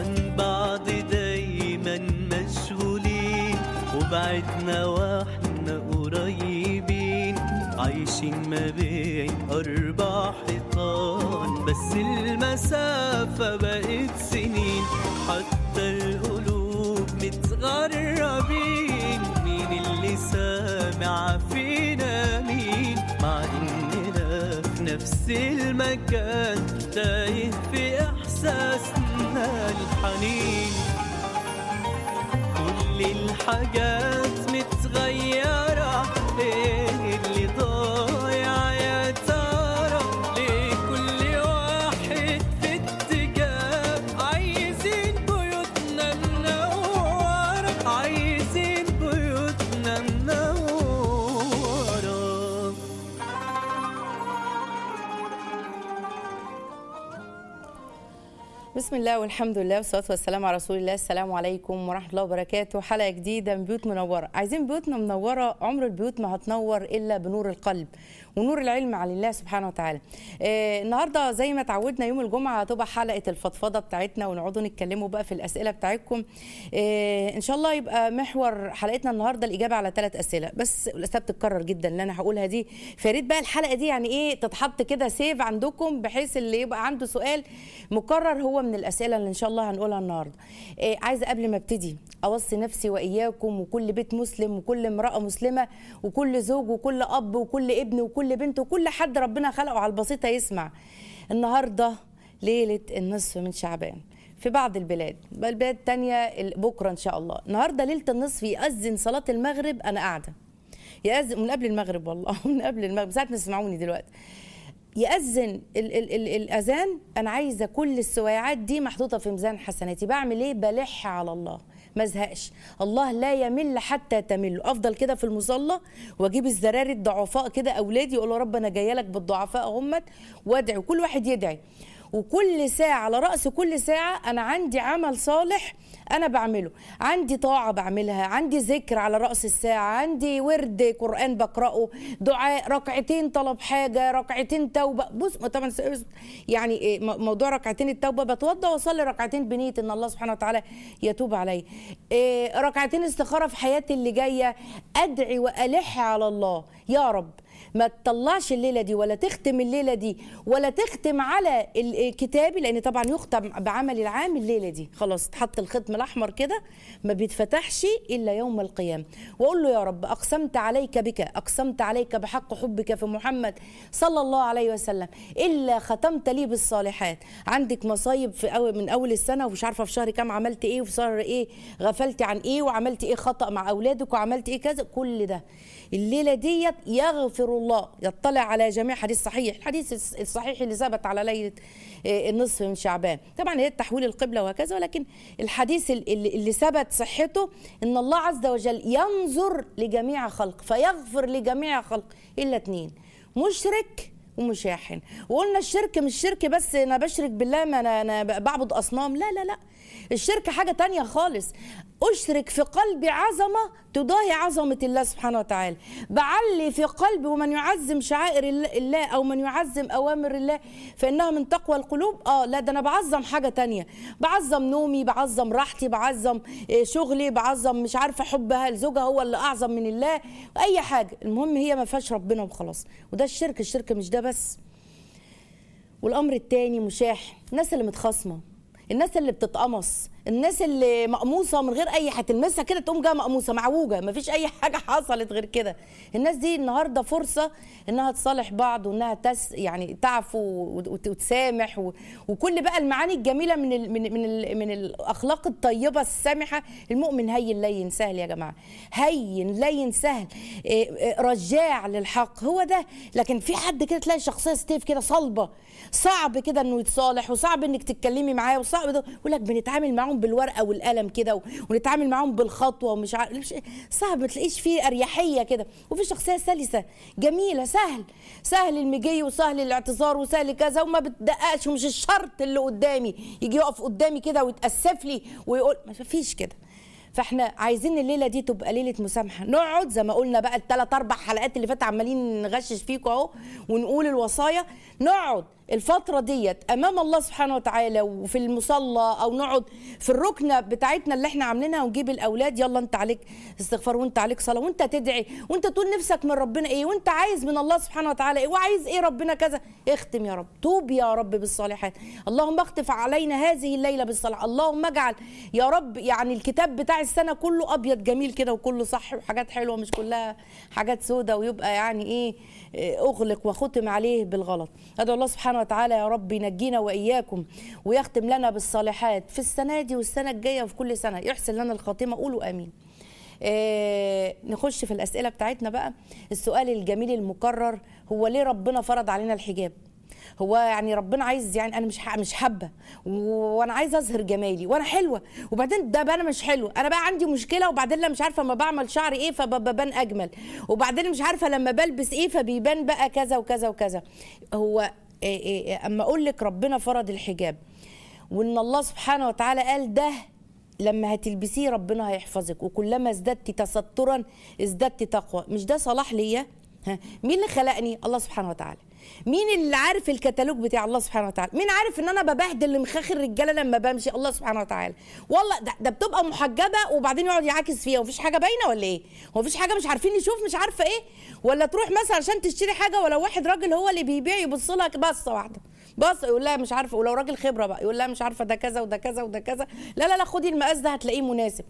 من بعض دايما مشغولين وبعدنا واحنا قريبين عايشين ما بين أربع حيطان بس المسافة بقت سنين حتى القلوب متغربين مين اللي سامع فينا مين مع إننا في نفس المكان تايه في إحساسنا الحنين كل الحاجات متغيرة ايه اللي ضايع يا ترى ليه كل واحد في اتجاه عايزين بيوتنا منورة عايزين بيوتنا منورة بسم الله والحمد لله والصلاه والسلام على رسول الله السلام عليكم ورحمه الله وبركاته حلقه جديده من بيوت منوره عايزين بيوتنا منوره عمر البيوت ما هتنور الا بنور القلب ونور العلم على الله سبحانه وتعالى آه النهارده زي ما تعودنا يوم الجمعه هتبقى حلقه الفضفضه بتاعتنا ونقعدوا نتكلموا بقى في الاسئله بتاعتكم آه ان شاء الله يبقى محور حلقتنا النهارده الاجابه على ثلاث اسئله بس الاسئله بتتكرر جدا اللي انا هقولها دي فياريت بقى الحلقه دي يعني ايه تتحط كده سيف عندكم بحيث اللي يبقى عنده سؤال مكرر هو من الاسئله اللي ان شاء الله هنقولها النهارده آه عايزه قبل ما ابتدي اوصي نفسي واياكم وكل بيت مسلم وكل امراه مسلمه وكل زوج وكل اب وكل ابن وكل بنت وكل حد ربنا خلقه على البسيطه يسمع النهارده ليله النصف من شعبان في بعض البلاد البلاد التانية بكرة إن شاء الله النهاردة ليلة النصف يأذن صلاة المغرب أنا قاعدة يأذن من قبل المغرب والله من قبل المغرب ساعة ما تسمعوني دلوقتي يأذن ال ال ال الأذان أنا عايزة كل السويعات دي محطوطة في ميزان حسناتي بعمل إيه بلح على الله ما ازهقش الله لا يمل حتى تمل افضل كده في المصلى واجيب الزراري الضعفاء كده اولادي يقولوا رب انا جايه لك بالضعفاء همت وادعي وكل واحد يدعي وكل ساعة على رأس كل ساعة أنا عندي عمل صالح أنا بعمله عندي طاعة بعملها عندي ذكر على رأس الساعة عندي ورد قرآن بقرأه دعاء ركعتين طلب حاجة ركعتين توبة بص طبعا يعني إيه موضوع ركعتين التوبة بتوضى واصلي ركعتين بنية إن الله سبحانه وتعالى يتوب علي إيه ركعتين استخارة في حياتي اللي جاية أدعي وألح على الله يا رب ما تطلعش الليله دي ولا تختم الليله دي ولا تختم على كتابي لان طبعا يختم بعمل العام الليله دي خلاص تحط الختم الاحمر كده ما بيتفتحش الا يوم القيامه واقول له يا رب اقسمت عليك بك اقسمت عليك بحق حبك في محمد صلى الله عليه وسلم الا ختمت لي بالصالحات عندك مصايب في أول من اول السنه ومش عارفه في شهر كام عملت ايه وفي شهر ايه غفلتي عن ايه وعملت ايه خطا مع اولادك وعملت ايه كذا كل ده الليله ديت يغفر الله يطلع على جميع حديث صحيح الحديث الصحيح اللي ثبت على ليله النصف من شعبان طبعا هي تحويل القبله وهكذا ولكن الحديث اللي, اللي ثبت صحته ان الله عز وجل ينظر لجميع خلق فيغفر لجميع خلق الا اتنين مشرك ومشاحن وقلنا الشرك مش شرك بس انا بشرك بالله ما انا, أنا بعبد اصنام لا لا لا الشرك حاجه تانية خالص اشرك في قلبي عظمه تضاهي عظمه الله سبحانه وتعالى بعلي في قلبي ومن يعظم شعائر الله او من يعظم اوامر الله فانها من تقوى القلوب اه لا ده انا بعظم حاجه تانية بعظم نومي بعظم راحتي بعظم شغلي بعظم مش عارفه حبها لزوجها هو اللي اعظم من الله اي حاجه المهم هي ما فيهاش ربنا وخلاص وده الشرك الشرك مش ده بس والامر التاني مشاح الناس اللي متخاصمه الناس اللي بتتقمص الناس اللي مقموصه من غير اي حاجه تلمسها كده تقوم جايه مقموصه معوجه مفيش اي حاجه حصلت غير كده الناس دي النهارده فرصه انها تصالح بعض وانها تس يعني تعفو وتسامح و... وكل بقى المعاني الجميله من ال... من من, ال... من الاخلاق الطيبه السامحه المؤمن هين لين سهل يا جماعه هين لين سهل رجاع للحق هو ده لكن في حد كده تلاقي شخصيه ستيف كده صلبه صعب كده انه يتصالح وصعب انك تتكلمي معاه وصعب ده يقول لك بنتعامل معاهم بالورقه والقلم كده ونتعامل معاهم بالخطوه ومش عارف صعب ما تلاقيش فيه اريحيه كده وفي شخصيه سلسه جميله سهل سهل المجي وسهل الاعتذار وسهل كذا وما بتدققش ومش الشرط اللي قدامي يجي يقف قدامي كده ويتاسف لي ويقول ما فيش كده فاحنا عايزين الليله دي تبقى ليله مسامحه نقعد زي ما قلنا بقى الثلاث اربع حلقات اللي فاتت عمالين نغشش فيكم اهو ونقول الوصايا نقعد الفترة ديت أمام الله سبحانه وتعالى وفي المصلى أو نقعد في الركنة بتاعتنا اللي احنا عاملينها ونجيب الأولاد يلا أنت عليك استغفار وأنت عليك صلاة وأنت تدعي وأنت تقول نفسك من ربنا إيه وأنت عايز من الله سبحانه وتعالى إيه وعايز إيه ربنا كذا اختم يا رب توب يا رب بالصالحات اللهم اختف علينا هذه الليلة بالصلاة اللهم اجعل يا رب يعني الكتاب بتاع السنة كله أبيض جميل كده وكله صح وحاجات حلوة مش كلها حاجات سودة ويبقى يعني إيه إيه، أغلق وختم عليه بالغلط أدعو الله سبحانه وتعالى يا رب ينجينا وإياكم ويختم لنا بالصالحات في السنة دي والسنة الجاية وفي كل سنة يحسن لنا الخاتمة قولوا آمين آه نخش في الأسئلة بتاعتنا بقى السؤال الجميل المكرر هو ليه ربنا فرض علينا الحجاب هو يعني ربنا عايز يعني انا مش ح- مش حابه و- وانا عايزه اظهر جمالي وانا حلوه وبعدين ده بقى انا مش حلوه انا بقى عندي مشكله وبعدين لا مش عارفه لما بعمل شعري ايه فببان اجمل وبعدين مش عارفه لما بلبس ايه فبيبان بقى كذا وكذا وكذا هو إيه إيه اما اقول لك ربنا فرض الحجاب وان الله سبحانه وتعالى قال ده لما هتلبسيه ربنا هيحفظك وكلما ازددت تسترا ازددت تقوى مش ده صلاح ليا ها مين اللي خلقني الله سبحانه وتعالى مين اللي عارف الكتالوج بتاع الله سبحانه وتعالى مين عارف ان انا ببهدل مخاخ الرجاله لما بمشي الله سبحانه وتعالى والله ده, ده بتبقى محجبه وبعدين يقعد يعاكس فيها ومفيش حاجه باينه ولا ايه هو مفيش حاجه مش عارفين نشوف مش عارفه ايه ولا تروح مثلا عشان تشتري حاجه ولو واحد راجل هو اللي بيبيع يبص لها بصه واحده بص يقول لها مش عارفه ولو راجل خبره بقى يقول لها مش عارفه ده كذا وده كذا وده كذا لا لا لا خدي المقاس ده هتلاقيه مناسب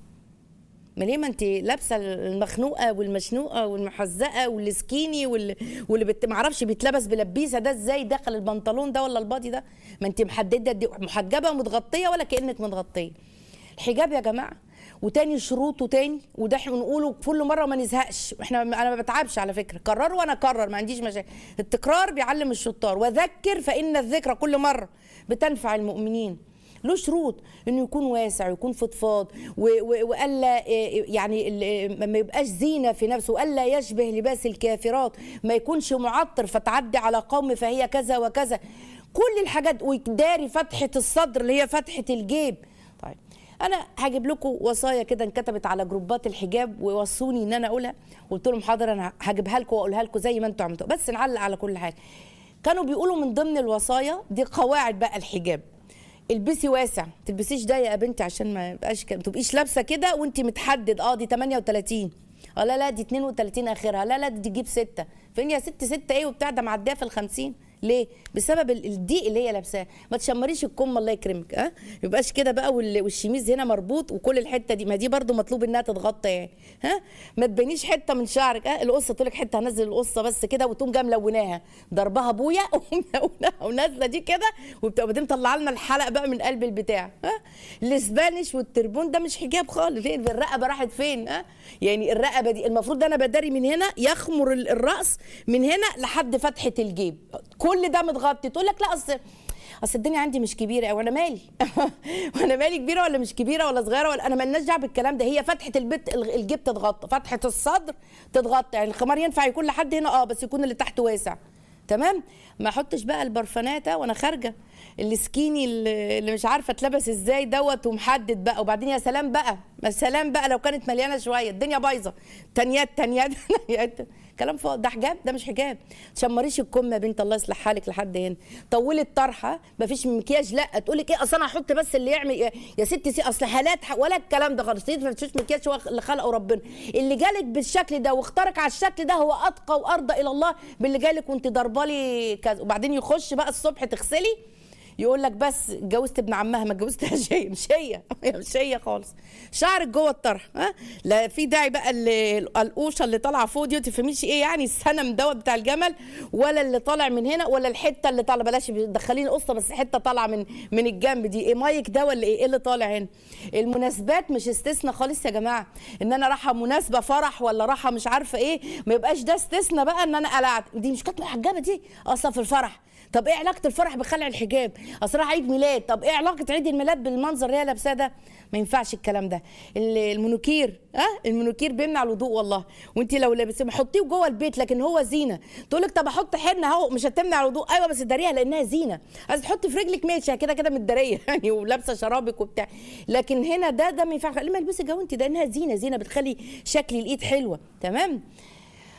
ما ليه ما انت لابسه المخنوقه والمشنوقه والمحزقه والسكيني وال... واللي بت... معرفش بيتلبس بلبيسه ده ازاي دخل البنطلون ده ولا البادي ده ما انت محدده دي محجبه ومتغطيه ولا كانك متغطيه الحجاب يا جماعه وتاني شروطه تاني وده احنا بنقوله كل مره ما نزهقش احنا انا ما بتعبش على فكره كرر وانا اكرر ما عنديش مشاكل التكرار بيعلم الشطار وذكر فان الذكرى كل مره بتنفع المؤمنين له شروط انه يكون واسع ويكون فضفاض و- و- والا إيه، يعني ال- ما يبقاش زينه في نفسه والا يشبه لباس الكافرات ما يكونش معطر فتعدي على قوم فهي كذا وكذا كل الحاجات ويداري فتحه الصدر اللي هي فتحه الجيب طيب انا هجيب لكم وصايا كده انكتبت على جروبات الحجاب ووصوني ان انا اقولها قلت لهم حاضر انا هجيبها لكم واقولها لكم زي ما انتم عملتوا بس نعلق على كل حاجه كانوا بيقولوا من ضمن الوصايا دي قواعد بقى الحجاب البسي واسع ما تلبسيش ضيق يا بنتي عشان ما يبقاش كده ما تبقيش لابسه كده وانت متحدد اه دي 38 اه لا لا دي 32 اخرها لا لا دي تجيب ستة فين يا ست ستة ايه وبتاع ده معديه في ال 50 ليه؟ بسبب ال- الضيق اللي هي لابساه، ما تشمريش الكم الله يكرمك ها؟ ما يبقاش كده بقى وال- والشميز هنا مربوط وكل الحته دي ما دي برضو مطلوب انها تتغطى يعني ها؟ ما تبينيش حته من شعرك ها؟ القصه تقول لك حته هنزل القصه بس كده وتقوم جايه ملوناها، ضربها ابويا وملوناها ونازله دي كده وبتبقى بعدين مطلعه لنا الحلق بقى من قلب البتاع ها؟ الاسبانيش والتربون ده مش حجاب خالص، فين الرقبه راحت فين ها؟ يعني الرقبه دي المفروض انا بداري من هنا يخمر ال- الراس من هنا لحد فتحه الجيب كل ده متغطي تقول لك لا اصل اصل الدنيا عندي مش كبيره قوي انا مالي وانا مالي كبيره ولا مش كبيره ولا صغيره ولا انا مالناش دعوه بالكلام ده هي فتحه البيت الجيب تتغطى فتحه الصدر تتغطى يعني الخمار ينفع يكون لحد هنا اه بس يكون اللي تحت واسع تمام ما احطش بقى البرفانات وانا خارجه السكيني اللي اللي مش عارفه اتلبس ازاي دوت ومحدد بقى وبعدين يا سلام بقى يا سلام بقى لو كانت مليانه شويه الدنيا بايظه تنيات تنيات تنيات. كلام فاضي ده حجاب ده مش حجاب تشمريش الكم يا بنت الله يصلح حالك لحد هنا طولي الطرحه مفيش مكياج لا تقول لك ايه اصل انا هحط بس اللي يعمل يا- يا ستي سي اصل حالات ح- ولا الكلام ده خالص ما فيش مكياج هو اللي خلقه ربنا اللي جالك بالشكل ده واختارك على الشكل ده هو اتقى وارضى الى الله باللي جالك وانت ضربالي كذا وبعدين يخش بقى الصبح تغسلي يقول لك بس اتجوزت ابن عمها ما اتجوزتهاش هي مش هي هي مش هي خالص شعرك جوه الطرح ها لا في داعي بقى ال- القوشه اللي طالعه فوق دي ما تفهميش ايه يعني السنم دوت بتاع الجمل ولا اللي طالع من هنا ولا الحته اللي طالعه بلاش دخليني قصه بس حته طالعه من من الجنب دي ايه مايك ده ولا ايه ايه اللي طالع هنا المناسبات مش استثناء خالص يا جماعه ان انا رايحه مناسبه فرح ولا رايحه مش عارفه ايه ما يبقاش ده استثناء بقى ان انا قلعت دي مش كانت محجبه دي اصلا في الفرح طب ايه علاقه الفرح بخلع الحجاب اصل راح عيد ميلاد طب ايه علاقه عيد الميلاد بالمنظر اللي هي لابساه ده ما ينفعش الكلام ده ال- المونوكير ها المونوكير بيمنع الوضوء والله وانت لو لابسه حطيه جوه البيت لكن هو زينه تقول لك طب احط حنه اهو مش هتمنع الوضوء ايوه بس داريها لانها زينه عايز تحطي في رجلك ماشي كده كده متداريه يعني ولابسه شرابك وبتاع لكن هنا ده ده ما ينفعش لما البسي جو انت ده انها زينه زينه بتخلي شكل الايد حلوه تمام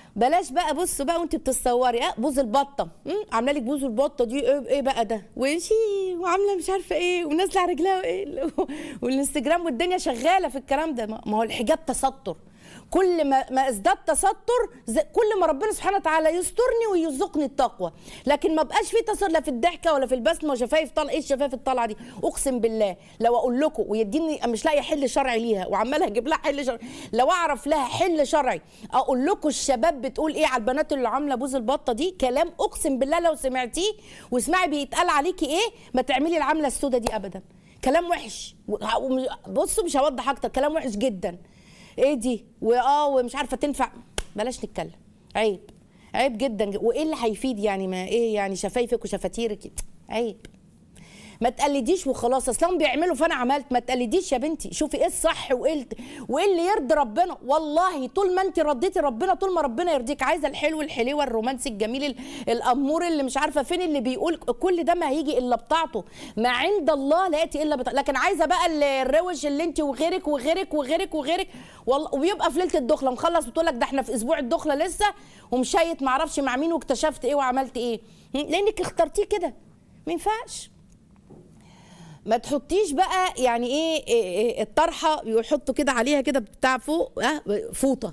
بلاش بقى بصوا بقى وانت بتتصوري اه بوز البطه مم، عامله لك بوز البطه دي ايه ايه بقى ده وشي وعامله مش عارفه ايه ونازله على رجلها وايه والانستجرام والدنيا شغاله في الكلام ده ما ما هو الحجاب تستر كل ما ما ازداد تستر زي- كل ما ربنا سبحانه وتعالى يسترني ويرزقني التقوى لكن ما بقاش في تستر لا في الضحكه ولا في البسمه وشفايف طالعه ايه الشفايف الطالعه دي اقسم بالله لو اقول لكم ويديني مش لاقيه حل شرعي ليها وعماله اجيب لها حل شرعي لو اعرف لها حل شرعي اقول لكم الشباب بتقول ايه على البنات اللي عامله بوز البطه دي كلام اقسم بالله لو سمعتيه واسمعي بيتقال عليكي ايه ما تعملي العمله السودة دي ابدا كلام وحش و- بصوا مش هوضح اكتر كلام وحش جدا ايه دي واه ومش عارفه تنفع بلاش نتكلم عيب عيب جدا وايه اللي هيفيد يعني ما ايه يعني شفايفك وشفاتيرك عيب ما تقلديش وخلاص اصلا بيعملوا فانا عملت ما تقلديش يا بنتي شوفي ايه الصح وايه الت- وايه اللي يرضي ربنا والله طول ما انت رضيتي ربنا طول ما ربنا يرضيك عايزه الحلو الحليوه الرومانسي الجميل ال- الامور اللي مش عارفه فين اللي بيقول كل ده ما هيجي الا بطاعته ما عند الله لا ياتي الا بطاعته لكن عايزه بقى ال- الروش اللي انت وغيرك وغيرك وغيرك وغيرك والله وبيبقى في ليله الدخله مخلص بتقول لك ده احنا في اسبوع الدخله لسه ومشيت معرفش مع مين واكتشفت ايه وعملت ايه لانك اخترتيه كده ما ينفعش ما تحطيش بقى يعني ايه, إيه, إيه الطرحه بيحطوا كده عليها كده بتاع فوق اه فوطه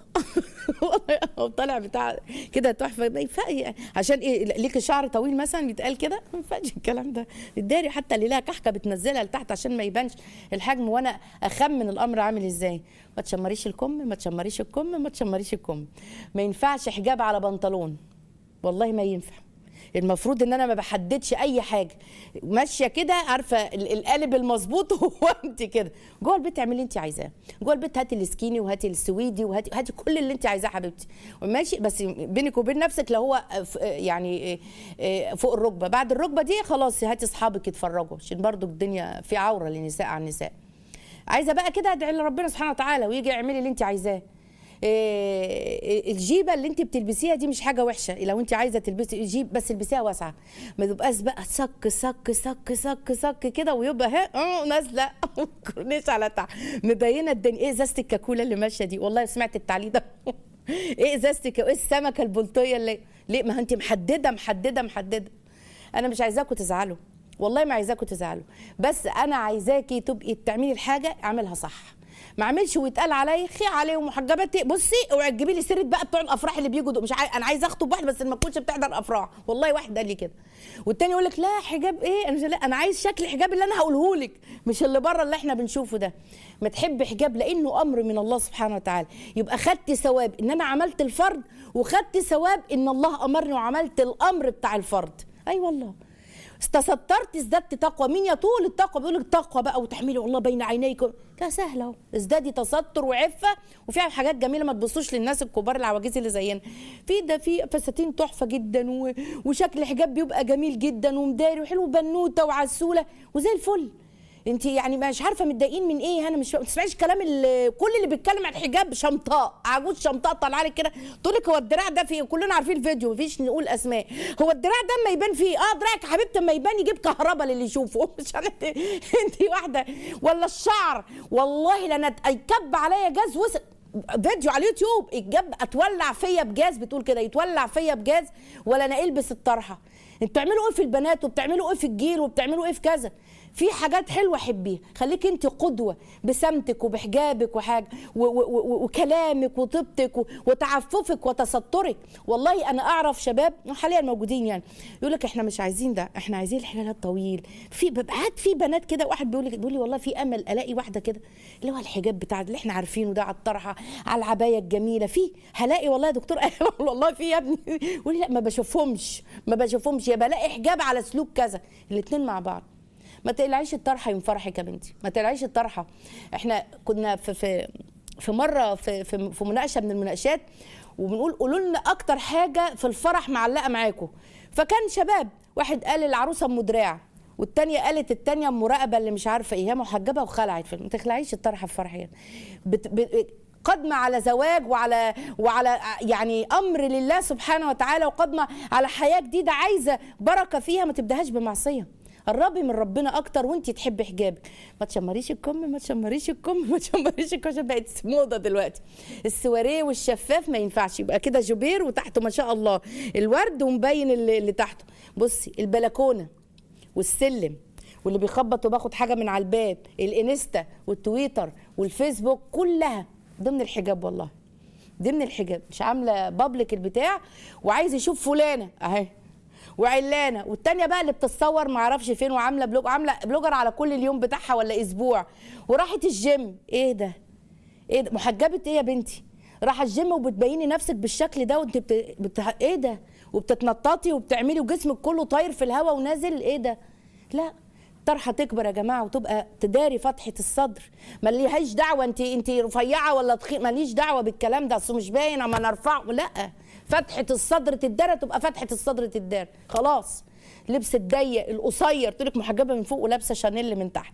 طالع بتاع كده تحفه ما ينفعش يعني عشان ايه ليك شعر طويل مثلا يتقال كده ما ينفعش الكلام ده الداري حتى اللي لها كحكه بتنزلها لتحت عشان ما يبانش الحجم وانا اخمن الامر عامل ازاي ما تشمريش الكم ما تشمريش الكم ما تشمريش الكم ما ينفعش حجاب على بنطلون والله ما ينفع المفروض ان انا ما بحددش اي حاجه ماشيه كده عارفه ال- القالب المظبوط هو انت كده جوه البيت اعملي اللي انت عايزاه جوه البيت هاتي السكيني وهاتي السويدي وهاتي هاتي كل اللي انت عايزاه حبيبتي ماشي بس بينك وبين نفسك لو هو ف- يعني آه، فوق الركبه بعد الركبه دي خلاص هاتي اصحابك يتفرجوا عشان برضو الدنيا في عوره للنساء على النساء عايزه بقى كده ادعي لربنا سبحانه وتعالى ويجي اعملي اللي انت عايزاه إيه، الجيبه اللي انت بتلبسيها دي مش حاجه وحشه لو انت عايزه تلبسي جيب بس البسيها واسعه ما تبقاش بقى صك صك صك صك صك كده ويبقى ها اه نازله كورنيش على تحت مبينه الدنيا ايه ازازه الكاكولا اللي ماشيه دي والله سمعت التعليق ده ايه ازازه الك- ايه السمكه البلطيه اللي ليه ما انت محدده محدده محدده انا مش عايزاكم تزعلوا والله ما عايزاكم تزعلوا بس انا عايزاكي تبقي تعملي الحاجه اعملها صح ما اعملش ويتقال عليا خي عليهم محجبات إيه؟ بصي اوعي تجيبي لي سيره بقى بتوع الافراح اللي بيجوا دول مش عاي... انا عايزه اخطب واحده بس ما تكونش بتحضر افراح والله واحد قال لي كده والتاني يقول لك لا حجاب ايه انا مش لا انا عايز شكل الحجاب اللي انا هقوله لك مش اللي بره اللي احنا بنشوفه ده ما تحب حجاب لانه امر من الله سبحانه وتعالى يبقى خدت ثواب ان انا عملت الفرض وخدت ثواب ان الله امرني وعملت الامر بتاع الفرض اي أيوة والله تسترت ازددت تقوى مين يطول التقوى بيقول لك تقوى بقى وتحملي والله بين عينيكم لا سهله اهو ازدادي تستر وعفه وفيها حاجات جميله ما تبصوش للناس الكبار العواجيز اللي زينا في ده في فساتين تحفه جدا و... وشكل الحجاب بيبقى جميل جدا ومداري وحلو بنوته وعسوله وزي الفل انت يعني مش عارفه متضايقين من ايه انا مش ما تسمعيش كلام ال- كل اللي بيتكلم عن الحجاب شمطاء عجوز شمطاء طالعه لك كده تقول لك هو الدراع ده في كلنا عارفين الفيديو مفيش نقول اسماء هو الدراع ده اما يبان فيه اه دراعك يا حبيبتي اما يبان يجيب كهرباء للي يشوفه مش عارفه انت واحده ولا الشعر والله لنا يكب عليا جاز وسط فيديو على اليوتيوب الجاب اتولع فيا بجاز بتقول كده يتولع فيا بجاز ولا انا البس الطرحه انتوا بتعملوا ايه في البنات وبتعملوا ايه في الجيل وبتعملوا ايه في كذا في حاجات حلوه حبيها خليك انت قدوه بسمتك وبحجابك وحاجه و- و- و- وكلامك وطيبتك و- وتعففك وتسترك والله انا اعرف شباب حاليا موجودين يعني يقول لك احنا مش عايزين ده احنا عايزين الحجاب الطويل في هات في بنات كده واحد بيقول لي بيقول لي والله في امل الاقي واحده كده اللي هو الحجاب بتاع اللي احنا عارفينه ده على الطرحه على العبايه الجميله في هلاقي والله يا دكتور والله في يا ابني يقول لي لا ما بشوفهمش ما بشوفهمش يا بلاقي حجاب على سلوك كذا الاثنين مع بعض ما تقلعيش الطرحه يوم فرحك يا بنتي ما تقلعيش الطرحه احنا كنا في في في مره في في, في مناقشه من المناقشات وبنقول قولوا لنا اكتر حاجه في الفرح معلقه معاكم فكان شباب واحد قال العروسه ام دراع والتانية قالت التانية ام مراقبة اللي مش عارفة ايه هي محجبة وخلعت في ما تخلعيش الطرحة في فرحية بت بت قدمة على زواج وعلى وعلى يعني امر لله سبحانه وتعالى وقدمة على حياة جديدة عايزة بركة فيها ما تبداهاش بمعصية قربي من ربنا اكتر وانت تحبي حجابك ما تشمريش الكم ما تشمريش الكم ما تشمريش الكم عشان بقت موضه دلوقتي السواريه والشفاف ما ينفعش يبقى كده جوبير وتحته ما شاء الله الورد ومبين اللي, اللي تحته بصي البلكونه والسلم واللي بيخبط وباخد حاجه من على الباب الانستا والتويتر والفيسبوك كلها ضمن الحجاب والله ضمن الحجاب مش عامله بابليك البتاع وعايز يشوف فلانه اهي وعلانه والتانيه بقى اللي بتتصور ما اعرفش فين وعامله بلوج عامله بلوجر على كل اليوم بتاعها ولا اسبوع وراحت الجيم ايه ده ايه ده محجبه ايه يا بنتي راح الجيم وبتبيني نفسك بالشكل ده وانت بت... بت... ايه ده وبتتنططي وبتعملي وجسمك كله طاير في الهواء ونازل ايه ده لا الطرحه تكبر يا جماعه وتبقى تداري فتحه الصدر ماليش دعوه انت انت رفيعه ولا تخين ماليش دعوه بالكلام ده اصل مش باين اما نرفعه لا فتحه الصدر تدارى تبقى فتحه الصدر تدارى خلاص لبس الضيق القصير تقول لك محجبه من فوق ولابسه شانيل من تحت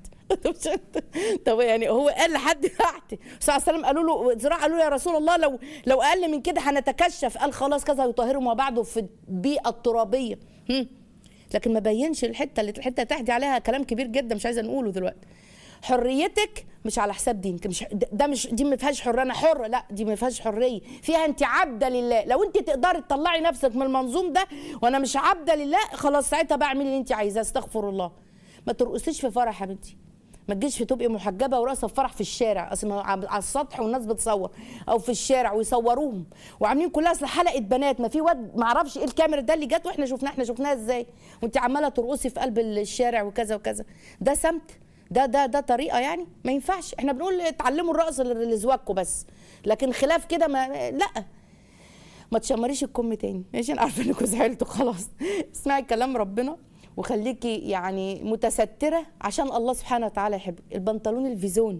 طب يعني هو قال لحد تحت صلى الله عليه وسلم قالوا له زراعه قالوا له يا رسول الله لو لو اقل من كده هنتكشف قال خلاص كذا يطهروا ما بعده في البيئه الترابيه هم. لكن ما بينش الحته اللي الحته تحت دي عليها كلام كبير جدا مش عايزه نقوله دلوقتي حريتك مش على حساب دينك مش ده مش دي ما فيهاش حريه انا حره لا دي ما فيهاش حريه فيها انت عبده لله لو انت تقدري تطلعي نفسك من المنظوم ده وانا مش عبده لله خلاص ساعتها بعمل اللي انت عايزاه استغفر الله ما ترقصيش في فرح يا بنتي ما تجيش في تبقي محجبه وراسه في فرح في الشارع اصل على السطح والناس بتصور او في الشارع ويصوروهم وعاملين كلها اصل حلقه بنات ما في واد ما اعرفش ايه الكاميرا ده اللي جت واحنا شفناه احنا شفناها ازاي وانت عماله ترقصي في قلب الشارع وكذا وكذا ده سمت ده ده ده طريقه يعني ما ينفعش احنا بنقول اتعلموا الرقص لزواجكم بس لكن خلاف كده ما لا ما تشمريش الكم تاني ماشي انا عارفه انكم زعلتوا خلاص اسمعي كلام ربنا وخليكي يعني متستره عشان الله سبحانه وتعالى يحبك البنطلون الفيزون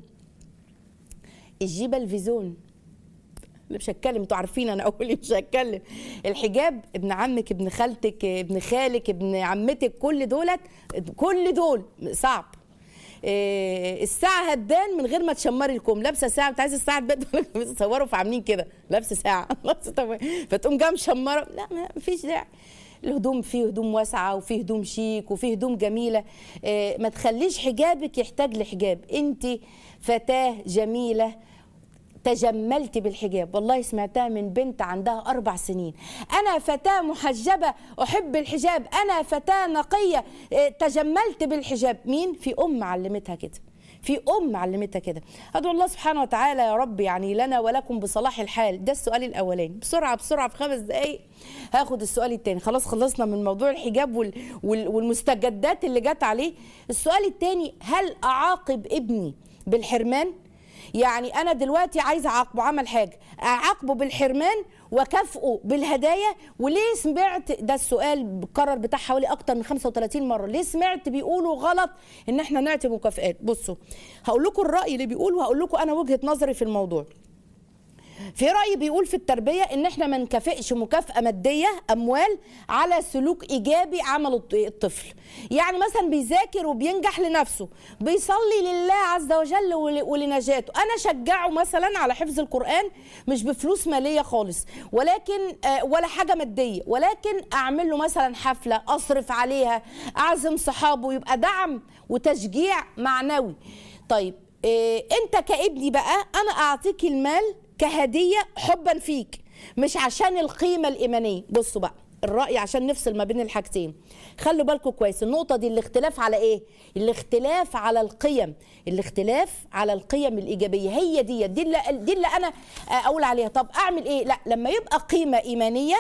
الجيبه الفيزون مش هتكلم انتوا عارفين انا اقول مش هتكلم الحجاب ابن عمك ابن خالتك ابن خالك ابن عمتك كل دولت كل دول صعب إيه الساعه هتبان من غير ما تشمري الكم لابسه ساعه انت عايزه الساعه تبان بتصوروا فعاملين كده لابسه ساعه فتقوم جايه مشمره لا ما فيش داعي الهدوم فيه هدوم واسعه وفيه هدوم شيك وفيه هدوم جميله إيه ما تخليش حجابك يحتاج لحجاب انت فتاه جميله تجملت بالحجاب والله سمعتها من بنت عندها أربع سنين أنا فتاة محجبة أحب الحجاب أنا فتاة نقية تجملت بالحجاب مين في أم علمتها كده في ام علمتها كده ادعو الله سبحانه وتعالى يا رب يعني لنا ولكم بصلاح الحال ده السؤال الاولاني بسرعه بسرعه في خمس دقائق هاخد السؤال الثاني خلاص خلصنا من موضوع الحجاب وال وال والمستجدات اللي جت عليه السؤال الثاني هل اعاقب ابني بالحرمان يعني انا دلوقتي عايزه اعاقبه عمل حاجه اعاقبه بالحرمان وكافئه بالهدايا وليه سمعت ده السؤال بكرر بتاع حوالي اكتر من 35 مره ليه سمعت بيقولوا غلط ان احنا نعطي مكافئات بصوا هقول لكم الراي اللي بيقول وهقول لكم انا وجهه نظري في الموضوع في رأي بيقول في التربية إن إحنا ما نكافئش مكافأة مادية أموال على سلوك إيجابي عمله الطفل. يعني مثلا بيذاكر وبينجح لنفسه، بيصلي لله عز وجل ولنجاته، أنا أشجعه مثلا على حفظ القرآن مش بفلوس مالية خالص، ولكن ولا حاجة مادية، ولكن أعمل له مثلا حفلة أصرف عليها، أعزم صحابه يبقى دعم وتشجيع معنوي. طيب إيه انت كابني بقى انا اعطيك المال كهديه حبا فيك مش عشان القيمه الايمانيه بصوا بقى الراي عشان نفصل ما بين الحاجتين خلوا بالكم كويس النقطه دي الاختلاف على ايه الاختلاف على القيم الاختلاف على القيم الايجابيه هي دي دي اللي, دي اللي انا اقول عليها طب اعمل ايه لا لما يبقى قيمه ايمانيه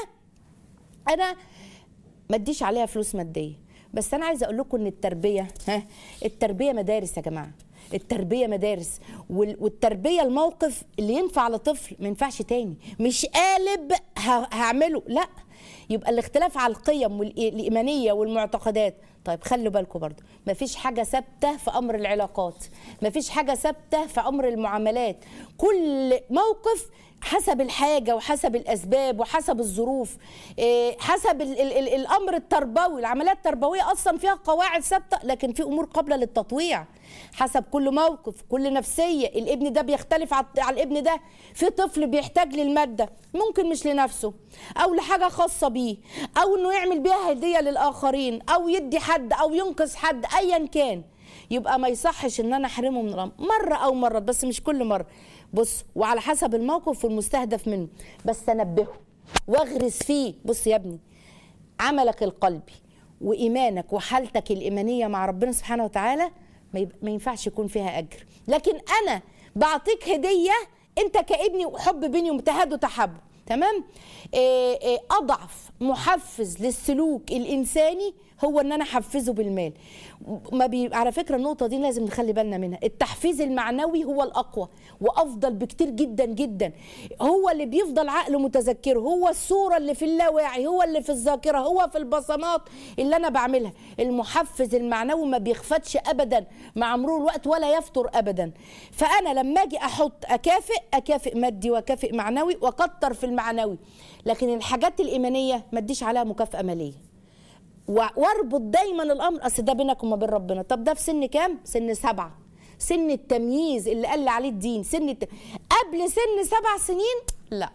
انا ما اديش عليها فلوس ماديه بس انا عايزه اقول لكم ان التربيه ها التربيه مدارس يا جماعه التربيه مدارس والتربيه الموقف اللي ينفع لطفل ما ينفعش تاني مش قالب هعمله لا يبقى الاختلاف على القيم والايمانيه والمعتقدات طيب خلوا بالكم برضو مفيش حاجه ثابته في امر العلاقات مفيش حاجه ثابته في امر المعاملات كل موقف حسب الحاجة وحسب الأسباب وحسب الظروف إيه، حسب ال ال ال الأمر التربوي العمليات التربوية أصلا فيها قواعد ثابتة لكن في أمور قابلة للتطويع حسب كل موقف كل نفسية الابن ده بيختلف عن عن الابن ده في طفل بيحتاج للمادة ممكن مش لنفسه أو لحاجة خاصة بيه أو إنه يعمل بيها هدية للآخرين أو يدي حد أو ينقذ حد أيا كان يبقى ما يصحش ان انا احرمه من الامر مره او مرات بس مش كل مره بص وعلى حسب الموقف والمستهدف منه بس انبهه واغرس فيه بص يا ابني عملك القلبي وايمانك وحالتك الايمانيه مع ربنا سبحانه وتعالى ما, يب... ما ينفعش يكون فيها اجر لكن انا بعطيك هديه انت كابني وحب بيني ومتهاد وتحب تمام إيه إيه اضعف محفز للسلوك الانساني هو ان انا احفزه بالمال ما بي... على فكره النقطه دي لازم نخلي بالنا منها التحفيز المعنوي هو الاقوى وافضل بكتير جدا جدا هو اللي بيفضل عقله متذكره هو الصوره اللي في اللاواعي هو اللي في الذاكره هو في البصمات اللي انا بعملها المحفز المعنوي ما بيخفتش ابدا مع مرور الوقت ولا يفتر ابدا فانا لما اجي احط اكافئ اكافئ مادي واكافئ معنوي واكتر في المعنوي لكن الحاجات الايمانيه ما اديش عليها مكافاه ماليه و- واربط دايما الامر اصل ده بينك وما بين ربنا طب ده في سن كام سن سبعة سن التمييز اللي قال عليه الدين سن الت... قبل سن سبع سنين لا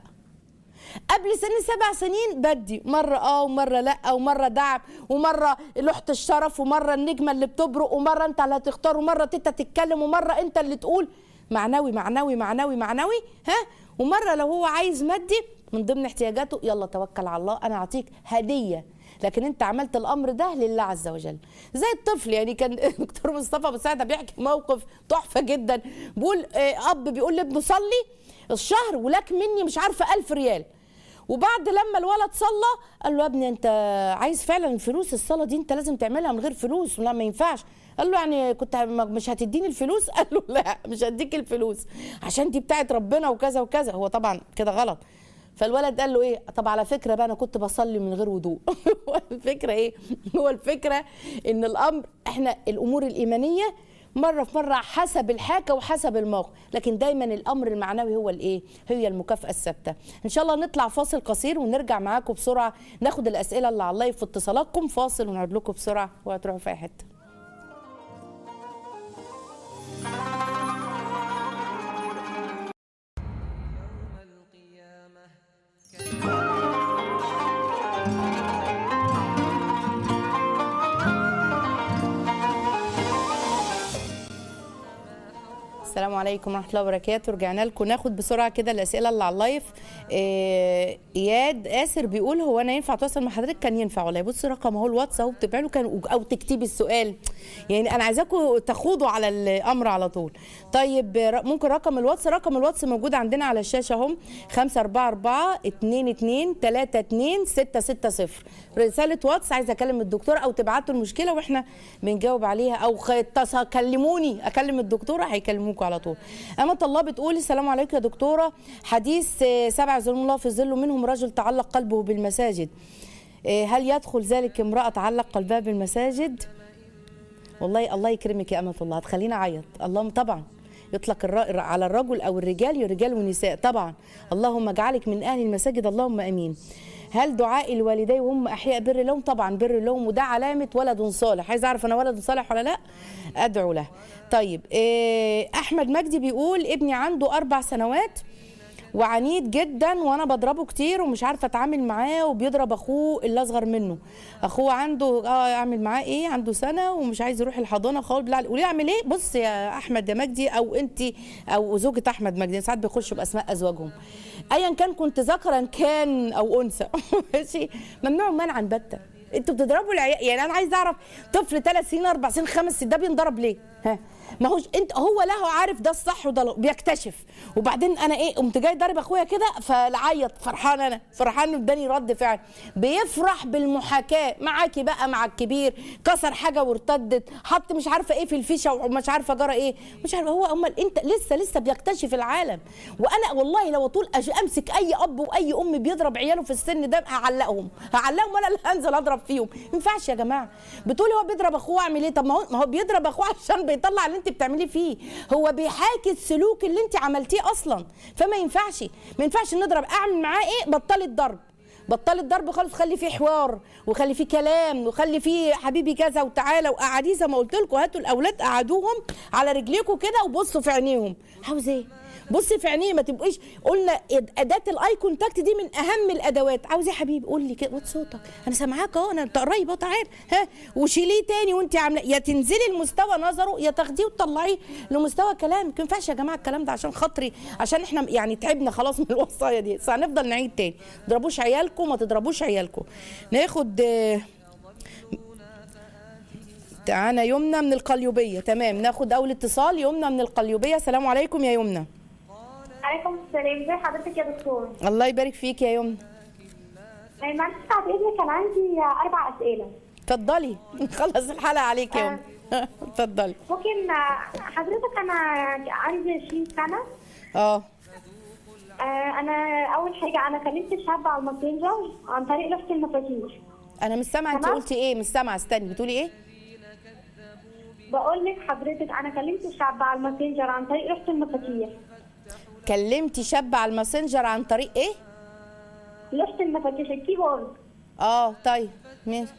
قبل سن سبع سنين بدي مرة اه ومرة لا ومرة دعم ومرة لوحة الشرف ومرة النجمة اللي بتبرق ومرة انت اللي هتختار ومرة تيتا تتكلم ومرة انت اللي تقول معنوي معنوي معنوي معنوي ها ومرة لو هو عايز مادي من ضمن احتياجاته يلا توكل على الله انا اعطيك هدية لكن انت عملت الامر ده لله عز وجل زي الطفل يعني كان دكتور مصطفى ابو سعده بيحكي موقف تحفه جدا بيقول آه، اب بيقول لابنه صلي الشهر ولك مني مش عارفه ألف ريال وبعد لما الولد صلى قال له يا ابني انت عايز فعلا الفلوس الصلاه دي انت لازم تعملها من غير فلوس لا ما ينفعش قال له يعني كنت م- مش هتديني الفلوس قال له لا مش هديك الفلوس عشان دي بتاعت ربنا وكذا وكذا هو طبعا كده غلط فالولد قال له ايه طب على فكره بقى انا كنت بصلي من غير وضوء هو الفكره ايه هو الفكره ان الامر احنا الامور الايمانيه مره في مره حسب الحاجه وحسب الموقف لكن دايما الامر المعنوي هو الايه هي المكافاه الثابته ان شاء الله نطلع فاصل قصير ونرجع معاكم بسرعه ناخد الاسئله اللي على اللايف في اتصالاتكم فاصل ونعود لكم بسرعه وهتروحوا في اي حته السلام عليكم ورحمه الله وبركاته رجعنا لكم ناخد بسرعه كده الاسئله اللي على اللايف إيه، اياد اسر بيقول هو انا ينفع اتواصل مع حضرتك كان ينفع والله بص رقم اهو الواتس اهو بتبقى له كان او تكتبي السؤال يعني انا عايزاكم تخوضوا على الامر على طول طيب ر- ممكن رقم الواتس رقم الواتس موجود عندنا على الشاشه اهو 544 22 32 660 رساله واتس عايزه اكلم الدكتور او تبعتوا المشكله واحنا بنجاوب عليها او خ- اتص- كلموني اكلم الدكتوره هيكلموكوا على طول امة الله بتقول السلام عليكم يا دكتوره حديث آه، سبع ظلم الله في ظل منهم رجل تعلق قلبه بالمساجد آه، هل يدخل ذلك امراه تعلق قلبها بالمساجد والله الله يكرمك يا امة الله هتخليني اعيط اللهم طبعا يطلق الر- على الرجل او الرجال رجال ونساء طبعا اللهم اجعلك من اهل المساجد اللهم امين هل دعاء الوالدين وهم احياء بر لهم طبعا بر لهم وده علامه ولد صالح عايز اعرف انا ولد صالح ولا لا ادعو له طيب إيه احمد مجدي بيقول ابني عنده اربع سنوات وعنيد جدا وانا بضربه كتير ومش عارفه اتعامل معاه وبيضرب اخوه اللي اصغر منه اخوه عنده اه اعمل معاه ايه عنده سنه ومش عايز يروح الحضانه خالص بالله عليك. قولي اعمل ايه بص يا احمد يا مجدي او انت او زوجة احمد مجدي ساعات بيخشوا باسماء ازواجهم ايا كان كنت ذكرا كان او انثى ماشي ممنوع منعا باتا انتوا بتضربوا العيال يعني انا عايز اعرف طفل ثلاث سنين اربع سنين خمس سنين ده بينضرب ليه؟ ها ما هوش انت هو لا هو عارف ده الصح وده لا- بيكتشف وبعدين انا ايه قمت جاي ضارب اخويا كده فعيط فرحان انا فرحان انه اداني رد فعل بيفرح بالمحاكاه معاكي بقى مع الكبير كسر حاجه وارتدت حط مش عارفه ايه في الفيشه ومش عارفه جرى ايه مش عارفه هو امال انت لسه لسه بيكتشف العالم وانا والله لو طول أج- امسك اي اب واي ام بيضرب عياله في السن ده هعلقهم هعلقهم وانا اللي هنزل اضرب فيهم ما ينفعش يا جماعه بتقولي هو بيضرب اخوه اعمل ايه طب ما هو ما هو بيضرب اخوه عشان بيطلع اللي انت انت بتعمليه فيه هو بيحاكي السلوك اللي انت عملتيه اصلا فما ينفعش ما ينفعش نضرب اعمل معاه ايه بطلي الضرب بطلي الضرب خالص خلي فيه حوار وخلي فيه كلام وخلي فيه حبيبي كذا وتعالى وقعديه زي ما قلت لكم هاتوا الاولاد قعدوهم على رجليكم كده وبصوا في عينيهم عاوز ايه بصي في عينيه ما تبقيش قلنا اداه الاي كونتاكت دي من اهم الادوات عاوز ايه يا حبيبي قول لي كده وطي صوتك انا سامعاك اهو انا انت قريب اهو تعال ها وشيليه تاني وانت عامله يا تنزلي لمستوى نظره يا تاخديه وتطلعيه لمستوى كلامك ما ينفعش يا جماعه الكلام ده عشان خاطري عشان احنا يعني تعبنا خلاص من الوصايه دي بس هنفضل نعيد تاني ما تضربوش عيالكم ما تضربوش عيالكم ناخد آه، تعالى يمنى من القليوبيه تمام ناخد اول اتصال يمنى من القليوبيه السلام عليكم يا يمنى عليكم السلام ازي حضرتك يا دكتور الله يبارك فيك يا يمنى آه، معلش بعد اذنك كان عندي آه، اربع اسئله اتفضلي نخلص الحلقه عليك يا يمنى اتفضلي ممكن آه، حضرتك انا عندي 20 سنه اه آه، انا اول حاجه انا كلمت شاب على الماسنجر عن طريق لوحه المفاتيح انا مش سامعه انت تمام. قلتي ايه مش سامعه استني بتقولي ايه بقول لك حضرتك انا كلمت شاب على الماسنجر عن طريق لوحه المفاتيح كلمتي شاب على الماسنجر عن طريق ايه لوحه المفاتيح الكيبورد اه طيب ماشي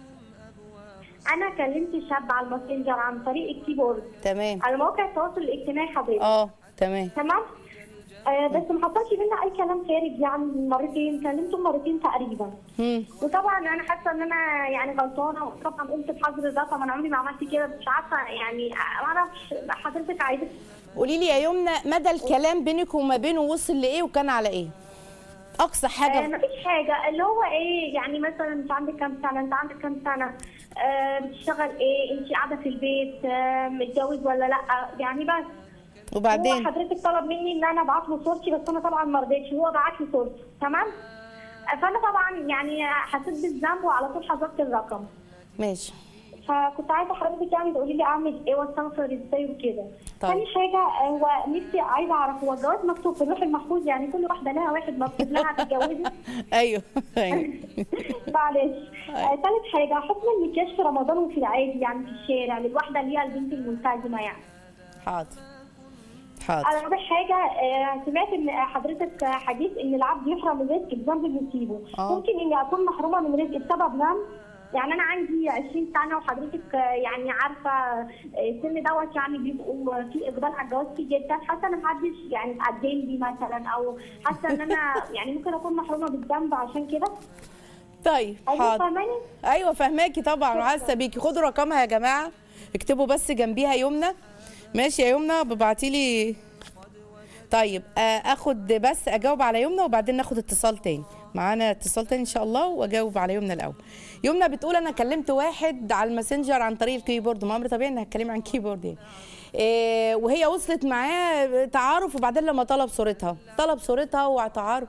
انا كلمت شاب على الماسنجر عن طريق الكيبورد تمام على مواقع التواصل الاجتماعي حضرتك اه تمام تمام آه بس ما حصلش بينا اي كلام خارج يعني مرتين كلمته مرتين تقريبا مم. وطبعا انا حاسه ان انا يعني غلطانه وطبعا قلت بحظر ده طبعا عمري ما عملت كده مش عارفه يعني ما اعرفش حضرتك عايزه قولي لي يا يمنى مدى الكلام بينك وما بينه وصل لايه وكان على ايه اقصى آه حاجه مفيش حاجه اللي هو ايه يعني مثلا انت عندك كام سنه انت عندك كام سنه آه بتشتغل ايه انت قاعده في البيت آه متجوز ولا لا يعني بس هو وبعدين حضرتك طلب مني ان انا ابعت له صورتي بس انا طبعا ما رضيتش هو بعت لي صورته تمام آه، فانا طبعا يعني حسيت بالذنب وعلى طول حذفت الرقم ماشي فكنت عايزه حضرتك يعني تقولي لي اعمل ايه واستغفر ازاي وكده. طيب. تاني حاجه آه، هو نفسي عايزه اعرف هو الجواز مكتوب في اللوح المحفوظ يعني كل واحده لها واحد مكتوب لها هتتجوزي ايوه ايوه معلش. آه، تالت حاجه حكم المكياج في رمضان وفي العادي يعني في الشارع للواحده اللي هي البنت الملتزمه يعني. حاضر حاضر انا رابع حاجه آه، سمعت ان حضرتك حديث ان العبد يحرم الرزق بذنب اللي يصيبه آه. ممكن اني اكون محرومه من رزق بسبب ذنب يعني انا عندي 20 سنه وحضرتك آه، يعني عارفه آه، السن دوت يعني بيبقوا في اقبال على الجواز فيه جدا حاسه ان محدش يعني اتقدم لي مثلا او حاسه ان انا يعني ممكن اكون محرومه بالذنب عشان كده طيب أيوة حاضر فاهماني؟ ايوه فهماكي طبعا وحاسه بيكي خدوا رقمها يا جماعه اكتبوا بس جنبيها يمنى ماشي يا يمنى ببعتي لي طيب آه، اخد بس اجاوب على يمنى وبعدين ناخد اتصال تاني معانا اتصال تاني ان شاء الله واجاوب على يمنى الاول يمنى بتقول انا كلمت واحد على الماسنجر عن طريق الكيبورد ما امر طبيعي انها هتكلمي عن كيبورد يعني إيه وهي وصلت معاه تعارف وبعدين لما طلب صورتها طلب صورتها وتعارف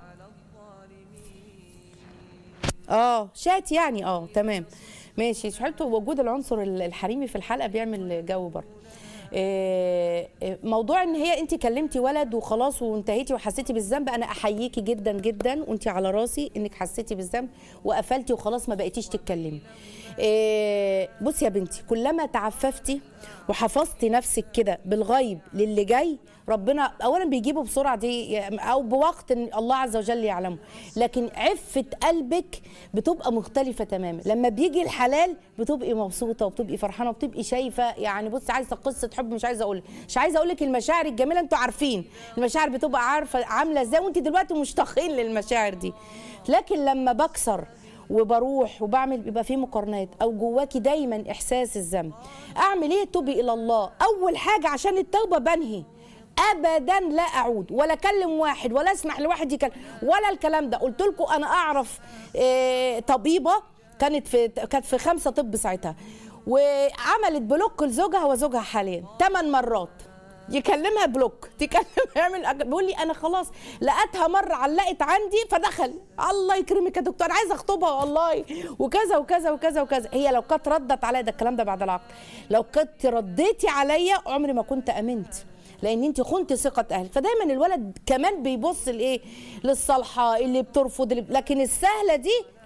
اه شات يعني اه تمام ماشي حلو وجود العنصر الحريمي في الحلقه بيعمل جو برضه إيه، إيه، موضوع ان هي انت كلمتي ولد وخلاص وانتهيتي وحسيتي بالذنب انا احييكي جدا جدا وانت على راسي انك حسيتي بالذنب وقفلتي وخلاص ما بقيتيش تتكلمي إيه، بصي يا بنتي كلما تعففتي وحفظتي نفسك كده بالغيب للي جاي ربنا اولا بيجيبه بسرعه دي او بوقت إن الله عز وجل يعلمه لكن عفه قلبك بتبقى مختلفه تماما لما بيجي الحلال بتبقي مبسوطه وبتبقي فرحانه وبتبقي شايفه يعني بصي عايزه قصه حب مش عايزه اقول مش عايزه اقول لك المشاعر الجميله انتوا عارفين المشاعر بتبقى عارفه عامله ازاي وانت دلوقتي مشتاقين للمشاعر دي لكن لما بكسر وبروح وبعمل بيبقى في مقارنات او جواكي دايما احساس الذنب اعمل ايه توبي الى الله اول حاجه عشان التوبه بنهي ابدا لا اعود ولا اكلم واحد ولا اسمح لواحد يكلم ولا الكلام ده قلت لكم انا اعرف إيه طبيبه كانت في كانت في خمسه طب ساعتها وعملت بلوك لزوجها وزوجها حاليا ثمان مرات يكلمها بلوك تكلم يعمل أج- بيقول لي انا خلاص لقيتها مره علقت عندي فدخل الله يكرمك يا دكتور انا عايزه اخطبها والله وكذا وكذا وكذا وكذا هي لو كانت ردت عليا ده الكلام ده بعد العقد لو كنت رديتي عليا عمري ما كنت امنت لان انت خنت ثقه اهلك فدايما الولد كمان بيبص لايه للصالحه اللي بترفض اللي لكن السهله دي لا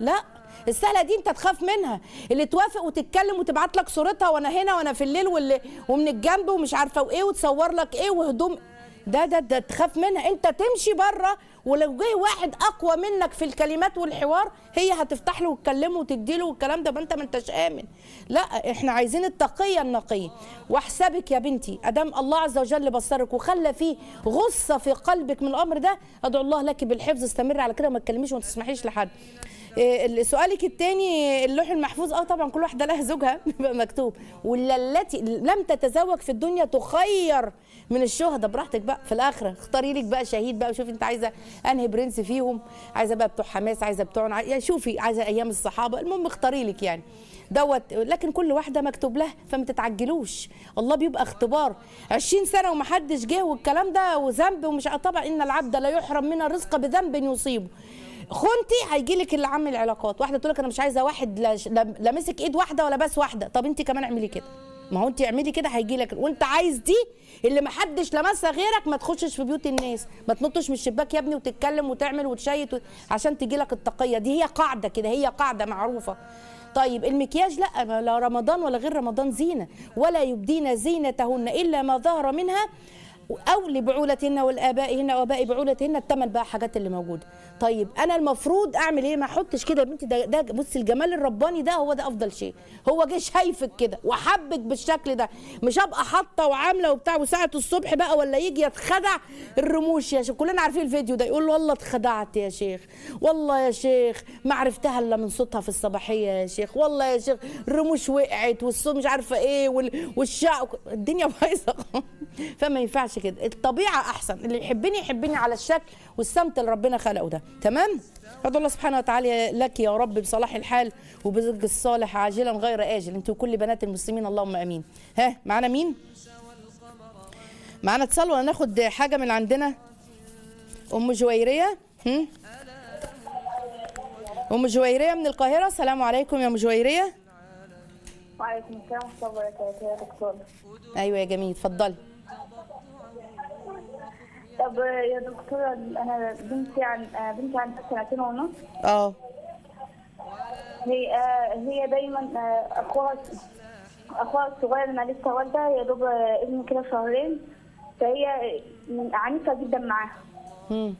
السهله دي انت تخاف منها اللي توافق وتتكلم وتبعت لك صورتها وانا هنا وانا في الليل واللي ومن الجنب ومش عارفه وايه وتصور لك ايه وهدوم ده ده ده تخاف منها انت تمشي بره ولو جه واحد اقوى منك في الكلمات والحوار هي هتفتح له وتكلمه وتديله والكلام ده ما انت ما انتش امن لا احنا عايزين التقيه النقيه واحسبك يا بنتي ادام الله عز وجل بصرك وخلى فيه غصه في قلبك من الامر ده ادعو الله لك بالحفظ استمر على كده وما تكلميش وما تسمحيش لحد إيه، سؤالك الثاني اللوح المحفوظ اه طبعا كل واحده لها زوجها بيبقى مكتوب ولا التي لم تتزوج في الدنيا تخير من الشهداء براحتك بقى في الاخره اختاري لك بقى شهيد بقى وشوفي انت عايزه انهي برنس فيهم عايزه بقى بتوع حماس عايزه بتوع يعني شوفي عايزه ايام الصحابه المهم اختاري لك يعني دوت لكن كل واحده مكتوب لها فما تتعجلوش الله بيبقى اختبار 20 سنه ومحدش جه والكلام ده وذنب ومش طبعا ان العبد لا يحرم من الرزق بذنب يصيبه خنتي هيجي لك اللي عامل علاقات واحده تقول لك انا مش عايزه واحد لا, لا لا مسك ايد واحده ولا بس واحده طب انت كمان اعملي كده ما هو انت اعملي كده هيجي لك وانت عايز دي اللي ما حدش لمسها غيرك ما تخشش في بيوت الناس ما تنطش من الشباك يا ابني وتتكلم وتعمل وتشيت و... عشان تجي لك التقيه دي هي قاعده كده هي قاعده معروفه طيب المكياج لا لا رمضان ولا غير رمضان زينه ولا يبدين زينتهن الا ما ظهر منها او لبعولتهن والابائهن واباء بعولتهن الثمن بقى حاجات اللي موجوده طيب انا المفروض اعمل ايه ما احطش كده يا بنتي ده, ده بصي الجمال الرباني ده هو ده افضل شيء هو جه شايفك كده وحبك بالشكل ده مش هبقى حاطه وعامله وبتاع وساعه الصبح بقى ولا يجي يتخدع الرموش يا شيخ كلنا عارفين الفيديو ده يقول له والله اتخدعت يا شيخ والله يا شيخ ما عرفتها الا من صوتها في الصباحيه يا شيخ والله يا شيخ الرموش وقعت والصوت مش عارفه ايه وال- والشعر الدنيا بايظه فما ينفعش كده الطبيعه احسن اللي يحبني يحبني على الشكل والسمت اللي ربنا خلقه ده تمام ادعو الله سبحانه وتعالى لك يا رب بصلاح الحال وبزوج الصالح عاجلا غير اجل انت وكل بنات المسلمين اللهم امين ها معانا مين معانا اتصال ولا ناخد حاجه من عندنا ام جويريه هم؟ ام جويريه من القاهره السلام عليكم يا ام جويريه وعليكم السلام ورحمة الله وبركاته يا دكتور ايوه يا جميل اتفضلي طب يا دكتورة أنا بنتي عن آه، بنتي عندها سنتين ونص اه هي آه، هي دايما آه، أخوها أخوها الصغير أنا لسه والدة يا دوب آه، ابني كده شهرين فهي آه، عنيفة جدا معاها هم.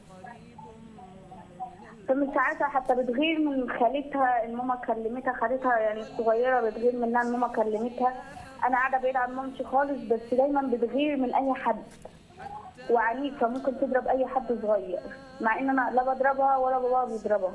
فمن ساعتها حتى بتغير من خالتها ان ماما كلمتها خالتها يعني الصغيره بتغير منها ان ماما كلمتها انا قاعده بعيد عن مامتي خالص بس دايما بتغير من اي حد وعنيفه ممكن تضرب اي حد صغير مع ان انا لا بضربها ولا باباها بيضربها